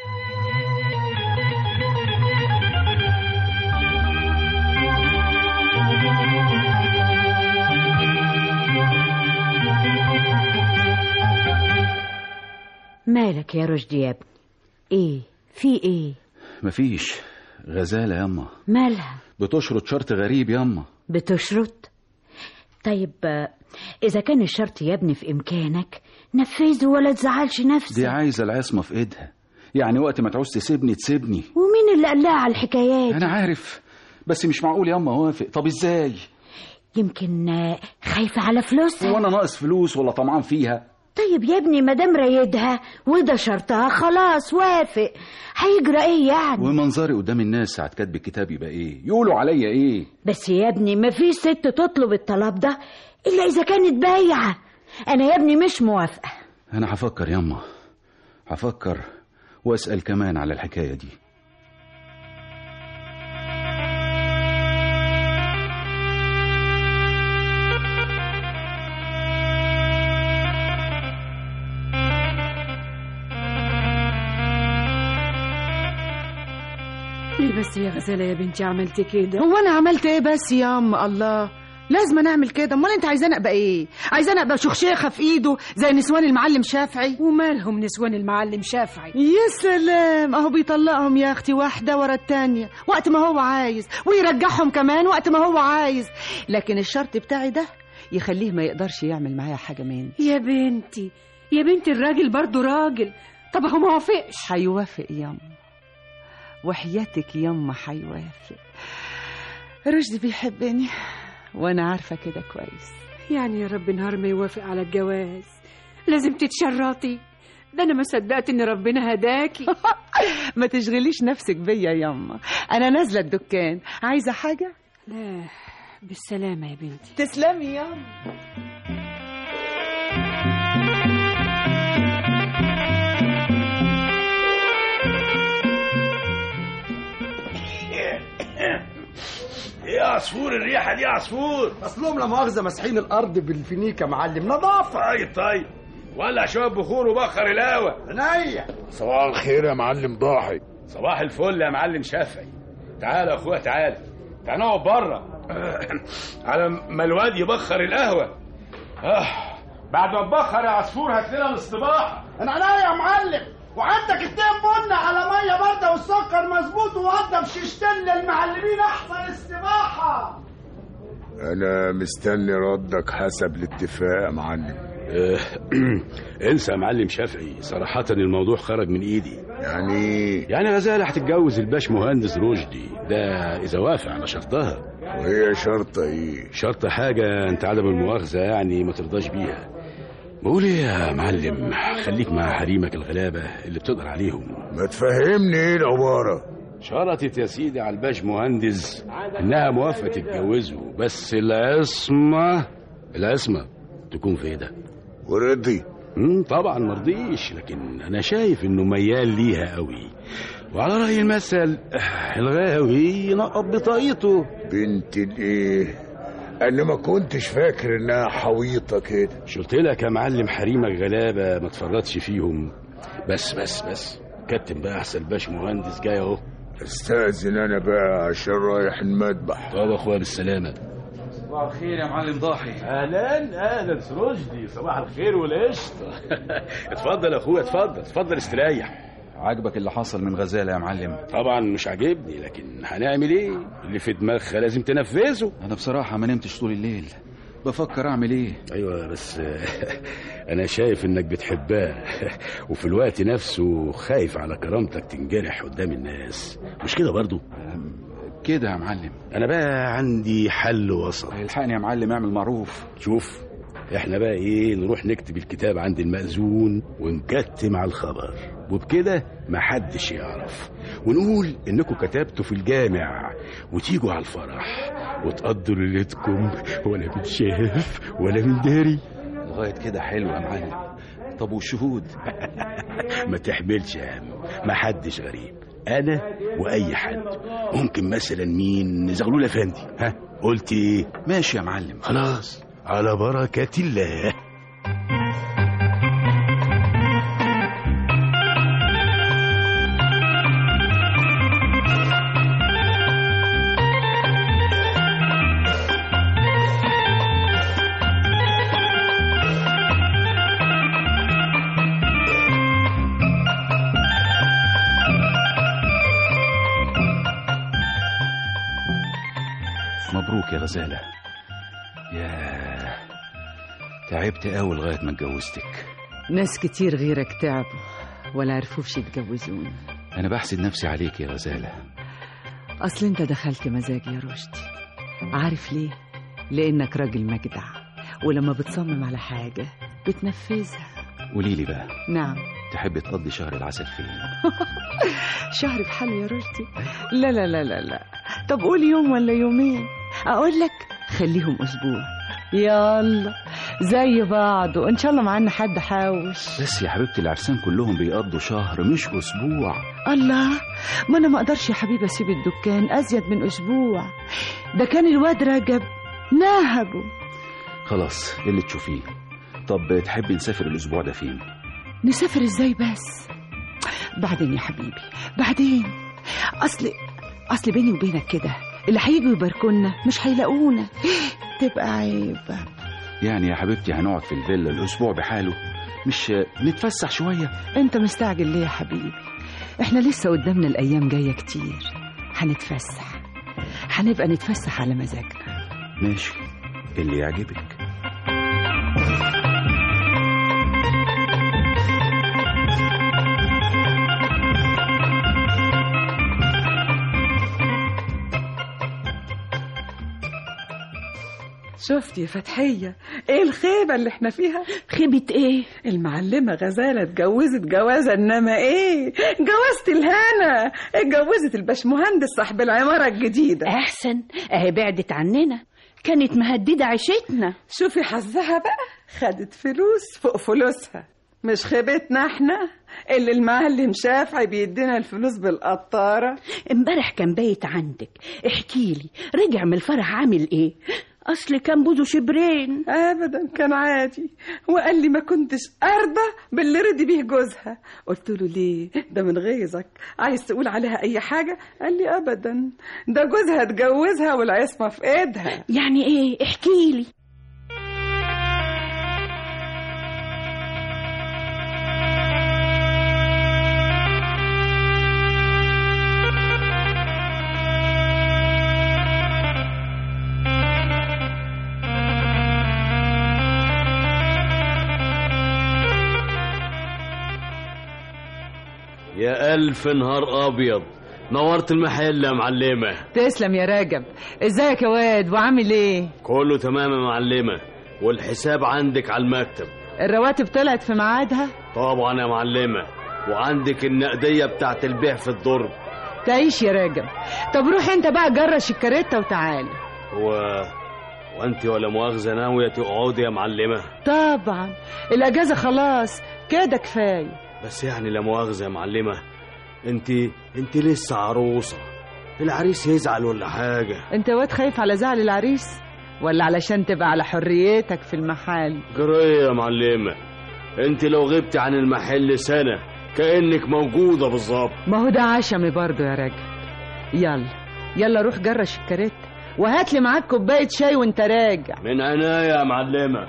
مالك يا رشدي يا ابني ايه في ايه مفيش غزالة ياما مالها بتشرط شرط غريب ياما بتشرط طيب آه، اذا كان الشرط يا ابني في امكانك نفذه ولا تزعلش دي نفسك عايزة العصمة في إيدها يعني وقت ما تعوز تسيبني تسيبني ومين اللي قال لها على الحكايات أنا عارف بس مش معقول ياما وافق طب إزاي يمكن آه، خايفة على فلوسها وأنا ناقص فلوس ولا طمعان فيها طيب يا ابني ما دام رايدها وده شرطها خلاص وافق هيجرى ايه يعني ومنظري قدام الناس ساعة كاتب الكتاب يبقى إيه يقولوا عليا إيه بس يا ابني ما فيش ست تطلب الطلب ده الا اذا كانت بايعه انا يا ابني مش موافقه أنا هفكر ياما هفكر وأسأل كمان على الحكاية دي ليه بس يا غزالة يا بنتي عملتي كده هو انا عملت ايه بس يا ام الله لازم أنا اعمل كده امال انت عايزاني ابقى ايه عايزاني ابقى شخشيخه في ايده زي نسوان المعلم شافعي ومالهم نسوان المعلم شافعي يا سلام اهو بيطلقهم يا اختي واحده ورا التانية وقت ما هو عايز ويرجعهم كمان وقت ما هو عايز لكن الشرط بتاعي ده يخليه ما يقدرش يعمل معايا حاجه مني يا بنتي يا بنتي الراجل برضو راجل طب هو ما وافقش هيوافق ياما وحياتك ياما هيوافق رشدي بيحبني وانا عارفه كده كويس يعني يا رب نهار ما يوافق على الجواز لازم تتشرطي ده انا ما صدقت ان ربنا هداكي ما تشغليش نفسك بيا ياما انا نازله الدكان عايزه حاجه لا بالسلامة يا بنتي تسلمي ياما ايه يا عصفور الريحه دي يا عصفور اصلهم لا مؤاخذه مسحين الارض بالفينيك يا معلم نظافه طيب طيب ولع شويه بخور وبخر الهوا عينيا صباح الخير يا معلم ضاحي صباح الفل يا معلم شافعي تعال يا اخويا تعال تعال نقعد بره على ما الواد يبخر القهوه آه. بعد ما تبخر يا عصفور هات لنا الاصطباح انا عينيا يا معلم وعندك اتنين بن على ميه بارده والسكر مظبوط ووضب شيشتين للمعلمين احسن استباحه انا مستني ردك حسب الاتفاق يا معلم آه، انسى يا معلم شافعي صراحة الموضوع خرج من ايدي يعني يعني غزالة هتتجوز الباش مهندس رشدي ده اذا وافق على شرطها وهي شرطة ايه شرط حاجة انت عدم المؤاخذة يعني ما ترضاش بيها بقول ايه يا معلم خليك مع حريمك الغلابة اللي بتقدر عليهم ما تفهمني ايه العبارة شرطت يا سيدي على الباش مهندس انها موافقة تتجوزه بس العصمة العصمة تكون في ايدك ورضي مم طبعا مرضيش لكن انا شايف انه ميال ليها قوي وعلى راي المثل آه، الغاوي ينقط بطاقيته بنت الايه انا ما كنتش فاكر انها حويطه كده مش قلت لك يا معلم حريمك غلابه ما تفرطش فيهم بس بس بس كابتن بقى احسن باش مهندس جاي اهو استاذن انا بقى عشان رايح المذبح طب اخويا بالسلامه صباح الخير يا معلم ضاحي اهلا اهلا رشدي صباح الخير والقشطه اتفضل يا اخويا اتفضل اتفضل استريح عاجبك اللي حصل من غزاله يا معلم طبعا مش عاجبني لكن هنعمل ايه اللي في دماغها لازم تنفذه انا بصراحه ما نمتش طول الليل بفكر اعمل ايه ايوه بس انا شايف انك بتحبها وفي الوقت نفسه خايف على كرامتك تنجرح قدام الناس مش كده برضو كده يا معلم انا بقى عندي حل وسط الحقني يا معلم اعمل معروف شوف احنا بقى ايه نروح نكتب الكتاب عند المأذون ونكتم على الخبر وبكده محدش يعرف ونقول انكم كتبتوا في الجامع وتيجوا على الفرح وتقضوا ليلتكم ولا متشاف ولا من داري لغايه كده حلو يا معلم طب والشهود ما تحملش هم محدش غريب انا واي حد ممكن مثلا مين زغلول افندي ها قلت ايه ماشي يا معلم خلاص على بركه الله مبروك يا غزاله يا تعبت قوي لغايه ما اتجوزتك ناس كتير غيرك تعبوا ولا عرفوش يتجوزونا انا بحسد نفسي عليك يا غزاله اصل انت دخلت مزاجي يا رشدي عارف ليه لانك راجل مجدع ولما بتصمم على حاجه بتنفذها قولي لي بقى نعم تحب تقضي شهر العسل فين شهر بحاله يا رشدي لا لا لا لا لا طب قول يوم ولا يومين اقول لك خليهم اسبوع يلا زي بعض وان شاء الله معانا حد حاوش بس يا حبيبتي العرسان كلهم بيقضوا شهر مش اسبوع الله ما انا ما اقدرش يا حبيبي اسيب الدكان ازيد من اسبوع ده كان الواد رجب نهبه خلاص اللي تشوفيه طب تحبي نسافر الاسبوع ده فين نسافر ازاي بس بعدين يا حبيبي بعدين اصل اصل بيني وبينك كده اللي هيجوا يباركونا مش هيلاقونا تبقى عيبه يعني يا حبيبتي هنقعد في الفيلا الاسبوع بحاله مش نتفسح شويه انت مستعجل ليه يا حبيبي احنا لسه قدامنا الايام جايه كتير هنتفسح هنبقى نتفسح على مزاجنا ماشي اللي يعجبك شفت يا فتحية ايه الخيبة اللي احنا فيها خيبة ايه المعلمة غزالة اتجوزت جوازة انما ايه جوازة الهنا اتجوزت الباشمهندس صاحب العمارة الجديدة احسن اهي بعدت عننا كانت مهددة عيشتنا شوفي حظها بقى خدت فلوس فوق فلوسها مش خيبتنا احنا اللي المعلم شافعي بيدينا الفلوس بالقطارة امبارح كان بايت عندك احكي لي رجع من الفرح عامل ايه اصل كان بوزه شبرين ابدا كان عادي وقال لي ما كنتش ارضى باللي رضي بيه جوزها قلت له ليه ده من غيظك عايز تقول عليها اي حاجه قال لي ابدا ده جوزها اتجوزها والعصمه في ايدها يعني ايه احكي لي يا ألف نهار أبيض نورت المحل يا معلمة تسلم يا راجب ازيك يا واد وعامل ايه كله تمام يا معلمة والحساب عندك على المكتب الرواتب طلعت في ميعادها طبعا يا معلمة وعندك النقدية بتاعت البيع في الدرج تعيش يا راجب طب روح انت بقى جرش الكاريتا وتعال هو وانت ولا مؤاخذة ناوية تقعدي يا معلمة طبعا الاجازه خلاص كده كفايه بس يعني لا مؤاخذة يا معلمة انت انت لسه عروسة العريس يزعل ولا حاجة انت واد خايف على زعل العريس ولا علشان تبقى على حريتك في المحل جرية يا معلمة انت لو غبت عن المحل سنة كأنك موجودة بالظبط ما هو ده عشمي برضه يا راجل يلا يلا روح جرش الكاريت وهات لي معاك كوبايه شاي وانت راجع من عناية يا معلمة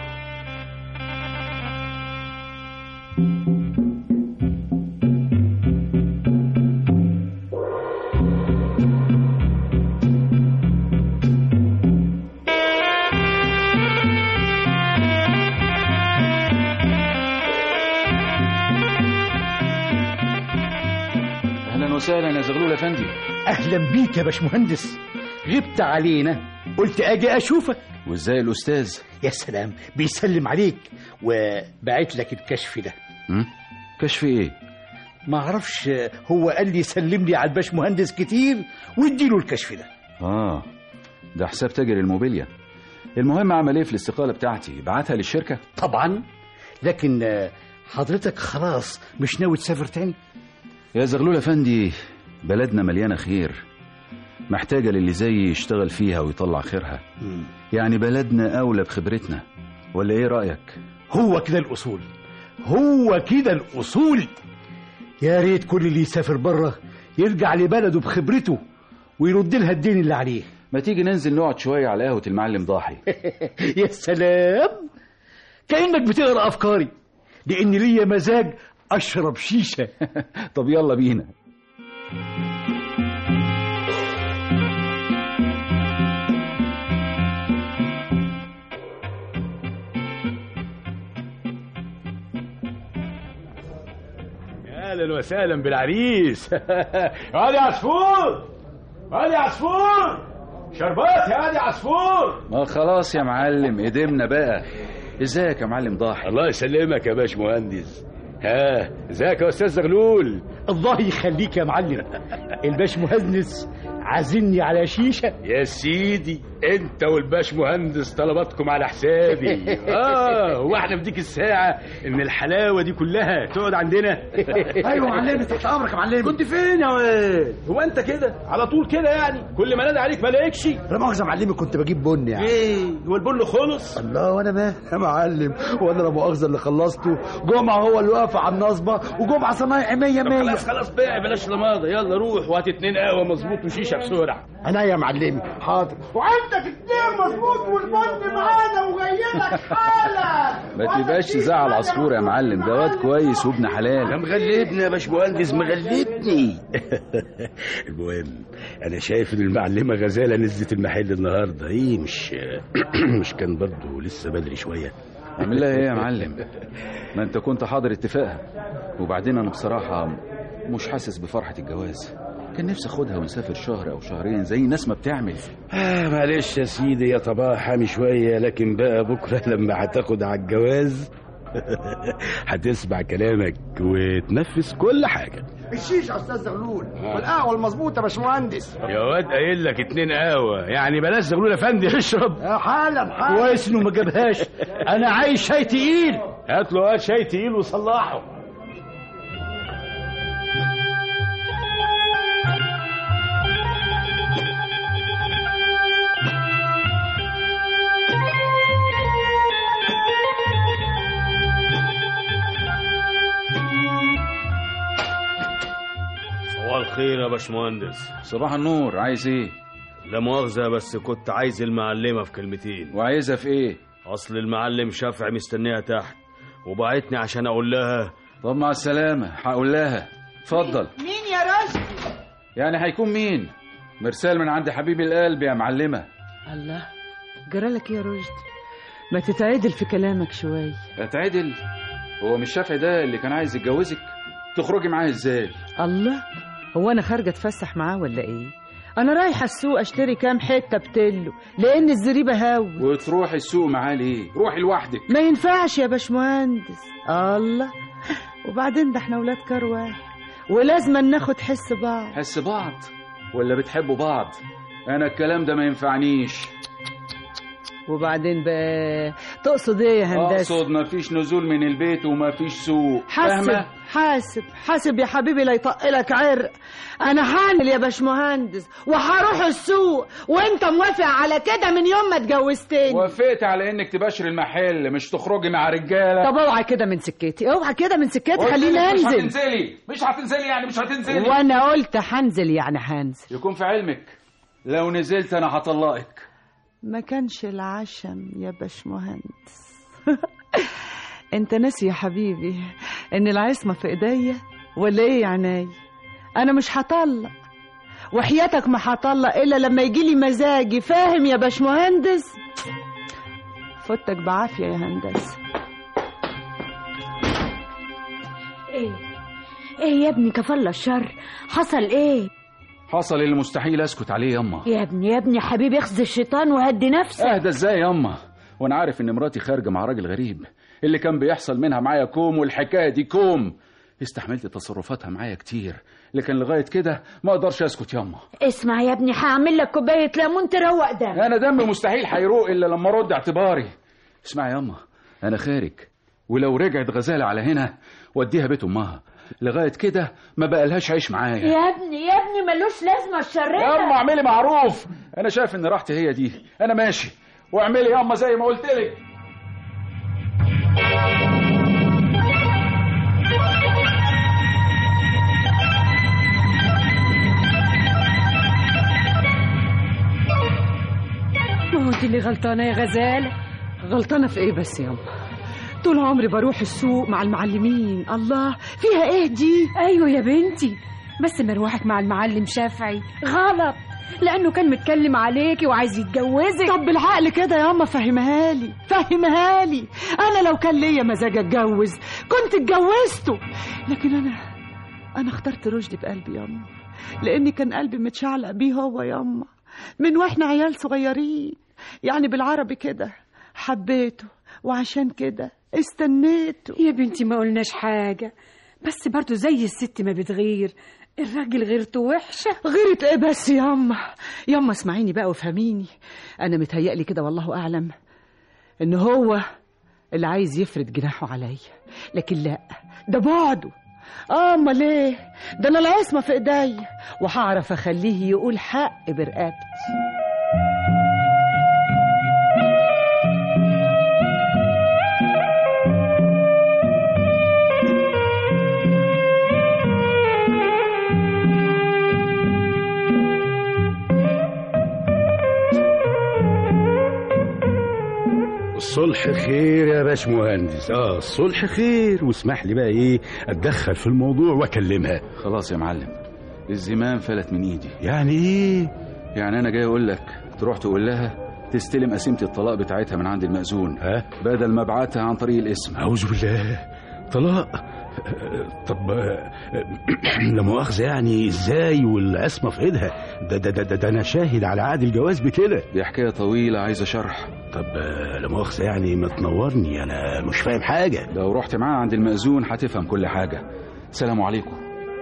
اهلا وسهلا يا زغلول افندي اهلا بيك يا باشمهندس غبت علينا قلت اجي اشوفك وازاي الاستاذ يا سلام بيسلم عليك وبعت لك الكشف ده م? كشف ايه ما اعرفش هو قال لي سلم لي على الباشمهندس كتير واديله الكشف ده اه ده حساب تاجر الموبيليا المهم عمل ايه في الاستقاله بتاعتي بعتها للشركه طبعا لكن آه، حضرتك خلاص مش ناوي تسافر تاني يا زغلول افندي بلدنا مليانه خير محتاجه للي زيي يشتغل فيها ويطلع خيرها يعني بلدنا اولى بخبرتنا ولا ايه رايك هو كده الاصول هو كده الاصول يا ريت كل اللي يسافر بره يرجع لبلده بخبرته ويرد لها الدين اللي عليه ما تيجي ننزل نقعد شويه على قهوه المعلم ضاحي يا سلام كانك بتقرا افكاري لان ليا مزاج اشرب شيشه طب يلا بينا اهلا وسهلا بالعريس يا يا عصفور يا عصفور شربات يا عصفور ما خلاص يا معلم قدمنا بقى ازيك يا معلم ضاحي الله يسلمك يا باش مهندس ها ازيك يا استاذ زغلول الله يخليك يا معلم الباش مهندس عازمني على شيشه يا سيدي انت والباش مهندس طلباتكم على حسابي اه هو احنا في ديك الساعه ان الحلاوه دي كلها تقعد عندنا ايوه يا معلم تحت امرك يا معلم كنت فين يا واد هو انت كده على طول كده يعني كل ما نادى عليك ما الاقيكش لا مؤاخذه يا معلمي كنت بجيب بن يعني ايه هو البن خلص الله وانا ما يا معلم وانا لا مؤاخذه اللي خلصته جمعه هو اللي واقف على النصبه وجمعه صنايعي 100 100 خلاص خلاص بقى بلاش لماضه يلا روح وهات اتنين قهوه مظبوط وشيشه بسرعه انا يا معلمي حاضر وعندك اتنين مظبوط والبن معانا وجاي لك حالا ما تبقاش تزعل عصفور يا معلم ده واد كويس وابن ده حلال مغلبني يا باشمهندس مغلبني المهم انا شايف ان المعلمه غزاله نزلت المحل النهارده ايه مش مش كان برضه لسه بدري شويه اعمل لها ايه يا معلم ما انت كنت حاضر اتفاقها وبعدين انا بصراحه مش حاسس بفرحه الجواز كان نفسي اخدها ونسافر شهر او شهرين زي الناس ما بتعمل آه معلش يا سيدي يا طباع حامي شويه لكن بقى بكره لما هتاخد على الجواز هتسمع كلامك وتنفذ كل حاجه الشيش يا استاذ زغلول والقهوه المظبوطه يا باشمهندس يا واد قايل لك اتنين قهوه يعني بلاش زغلول افندي اشرب حالا حالا كويس انه ما جابهاش انا عايز شاي تقيل هات له هات شاي تقيل وصلحه صباح الخير يا باشمهندس صباح النور عايز ايه لا مؤاخذة بس كنت عايز المعلمة في كلمتين وعايزها في ايه أصل المعلم شافعي مستنيها تحت وبعتني عشان أقول لها طب مع السلامه هقول لها اتفضل مين يا رشدي يعني هيكون مين مرسال من عند حبيب القلب يا معلمه الله جرالك إيه يا رشدي ما تتعدل في كلامك شويه اتعدل هو مش شافعي ده اللي كان عايز يتجوزك تخرجي معاه ازاي الله هو انا خارجه اتفسح معاه ولا ايه انا رايحه السوق اشتري كام حته بتلو لان الزريبه هاوي وتروحي السوق معاه ليه روحي لوحدك ما ينفعش يا باشمهندس الله وبعدين ده احنا ولاد كار واحد ولازم ناخد حس بعض حس بعض ولا بتحبوا بعض انا الكلام ده ما ينفعنيش وبعدين بقى تقصد ايه يا هندسه اقصد مفيش نزول من البيت ومفيش سوق حاسب فاهمة؟ حاسب حاسب يا حبيبي لا يطقلك عرق انا هعمل يا باشمهندس وهروح السوق وانت موافق على كده من يوم ما اتجوزتني وافقت على انك تباشر المحل مش تخرجي مع رجاله طب اوعى كده من سكتي اوعى كده من سكتي قلت خليني لك مش انزل هتنزلي مش هتنزلي يعني مش هتنزلي وانا قلت هنزل يعني هنزل يكون في علمك لو نزلت انا هطلقك ما كانش العشم يا باشمهندس انت ناسي يا حبيبي ان العصمه في ايديا ولا ايه يا عيني انا مش هطلق وحياتك ما هطلق الا لما يجيلي مزاجي فاهم يا باشمهندس فوتك بعافيه يا هندسه ايه ايه يا ابني كفل الشر حصل ايه حصل اللي مستحيل اسكت عليه ياما يا ابني يا ابني حبيبي اخذ الشيطان وهدي نفسك اهدى ازاي ياما وانا عارف ان مراتي خارجه مع راجل غريب اللي كان بيحصل منها معايا كوم والحكايه دي كوم استحملت تصرفاتها معايا كتير لكن لغايه كده ما اقدرش اسكت ياما اسمع يا ابني هعمل لك كوبايه ليمون تروق دم انا دمي مستحيل هيروق الا لما ارد اعتباري اسمع ياما انا خارج ولو رجعت غزاله على هنا وديها بيت امها لغايه كده ما بقالهاش عيش معايا يا ابني يا ابني ملوش لازمه الشر ياما اعملي معروف انا شايف ان راحتي هي دي انا ماشي واعملي ياما زي ما قلت لك ما هو انت اللي غلطانه يا غزاله غلطانه في ايه بس ياما طول عمري بروح السوق مع المعلمين الله فيها ايه دي ايوه يا بنتي بس مروحك مع المعلم شافعي غلط لانه كان متكلم عليكي وعايز يتجوزك طب بالعقل كده ياما فهمها لي فهمها لي انا لو كان ليا مزاج اتجوز كنت اتجوزته لكن انا انا اخترت رشدي بقلبي ياما لاني كان قلبي متشعلق بيه هو ياما من واحنا عيال صغيرين يعني بالعربي كده حبيته وعشان كده استنيته يا بنتي ما قلناش حاجه بس برضو زي الست ما بتغير الراجل غيرته وحشه غيرت ايه بس ياما ياما اسمعيني بقى وافهميني انا متهيألي كده والله اعلم ان هو اللي عايز يفرد جناحه عليا لكن لا ده بعده اه امال ايه ده انا العصمه في ايديا وهعرف اخليه يقول حق برقبتي الصلح خير يا باش مهندس اه الصلح خير واسمح لي بقى ايه اتدخل في الموضوع واكلمها خلاص يا معلم الزمام فلت من ايدي يعني ايه يعني انا جاي اقول لك تروح تقول لها تستلم قسيمة الطلاق بتاعتها من عند المأذون ها بدل ما ابعتها عن طريق الاسم اعوذ بالله طلاق طب لا مؤاخذة يعني ازاي والعصمة في ايدها ده ده ده, ده, ده انا شاهد على عقد الجواز بكده دي حكاية طويلة عايزة شرح طب لا مؤاخذة يعني ما تنورني انا مش فاهم حاجة لو رحت معاه عند المأذون هتفهم كل حاجة سلام عليكم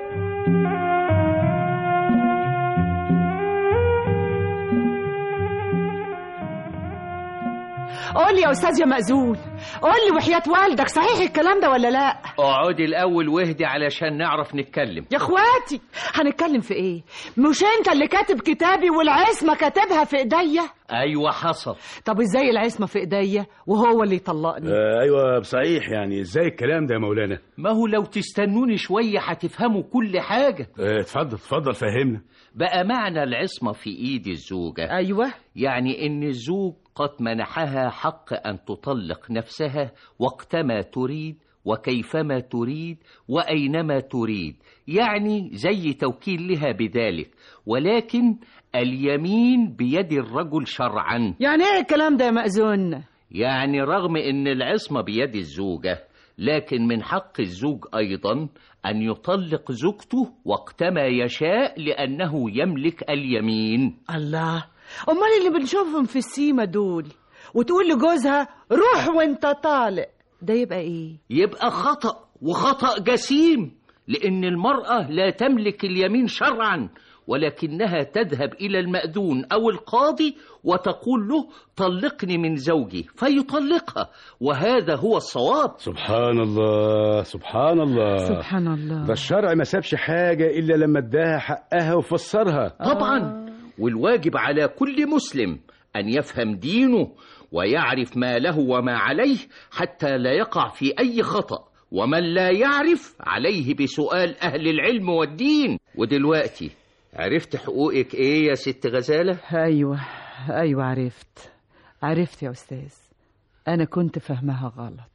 قول لي يا استاذ يا مأذون قول لي وحياة والدك صحيح الكلام ده ولا لا اقعدي الاول واهدي علشان نعرف نتكلم يا اخواتي هنتكلم في ايه مش انت اللي كاتب كتابي والعصمه كاتبها في ايديا ايوه حصل طب ازاي العصمه في ايديا وهو اللي يطلقني آه ايوه بصحيح يعني ازاي الكلام ده يا مولانا ما هو لو تستنوني شويه هتفهموا كل حاجه آه، اتفضل اتفضل فهمنا بقى معنى العصمه في ايد الزوجه ايوه يعني ان الزوج قد منحها حق ان تطلق نفسها وقتما تريد وكيفما تريد واينما تريد يعني زي توكيل لها بذلك ولكن اليمين بيد الرجل شرعا يعني ايه الكلام ده يا مأذون يعني رغم ان العصمه بيد الزوجه لكن من حق الزوج ايضا ان يطلق زوجته وقتما يشاء لانه يملك اليمين الله امال اللي بنشوفهم في السيما دول وتقول لجوزها روح وانت طالق ده يبقى ايه يبقى خطا وخطا جسيم لأن المرأة لا تملك اليمين شرعا ولكنها تذهب إلى المأذون أو القاضي وتقول له طلقني من زوجي فيطلقها وهذا هو الصواب سبحان الله سبحان الله سبحان الله ده الشرع ما سابش حاجة إلا لما اداها حقها وفسرها طبعا والواجب على كل مسلم أن يفهم دينه ويعرف ما له وما عليه حتى لا يقع في أي خطأ ومن لا يعرف عليه بسؤال أهل العلم والدين ودلوقتي عرفت حقوقك إيه يا ست غزالة؟ أيوة أيوة عرفت عرفت يا أستاذ أنا كنت فاهمها غلط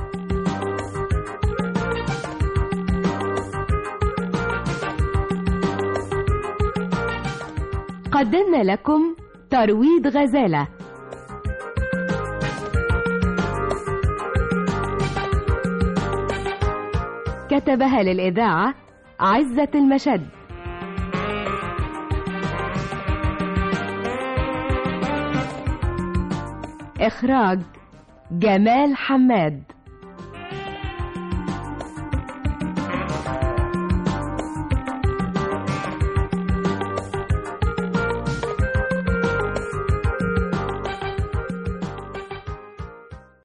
قدمنا لكم ترويض غزالة كتبها للإذاعة عزة المشد إخراج جمال حماد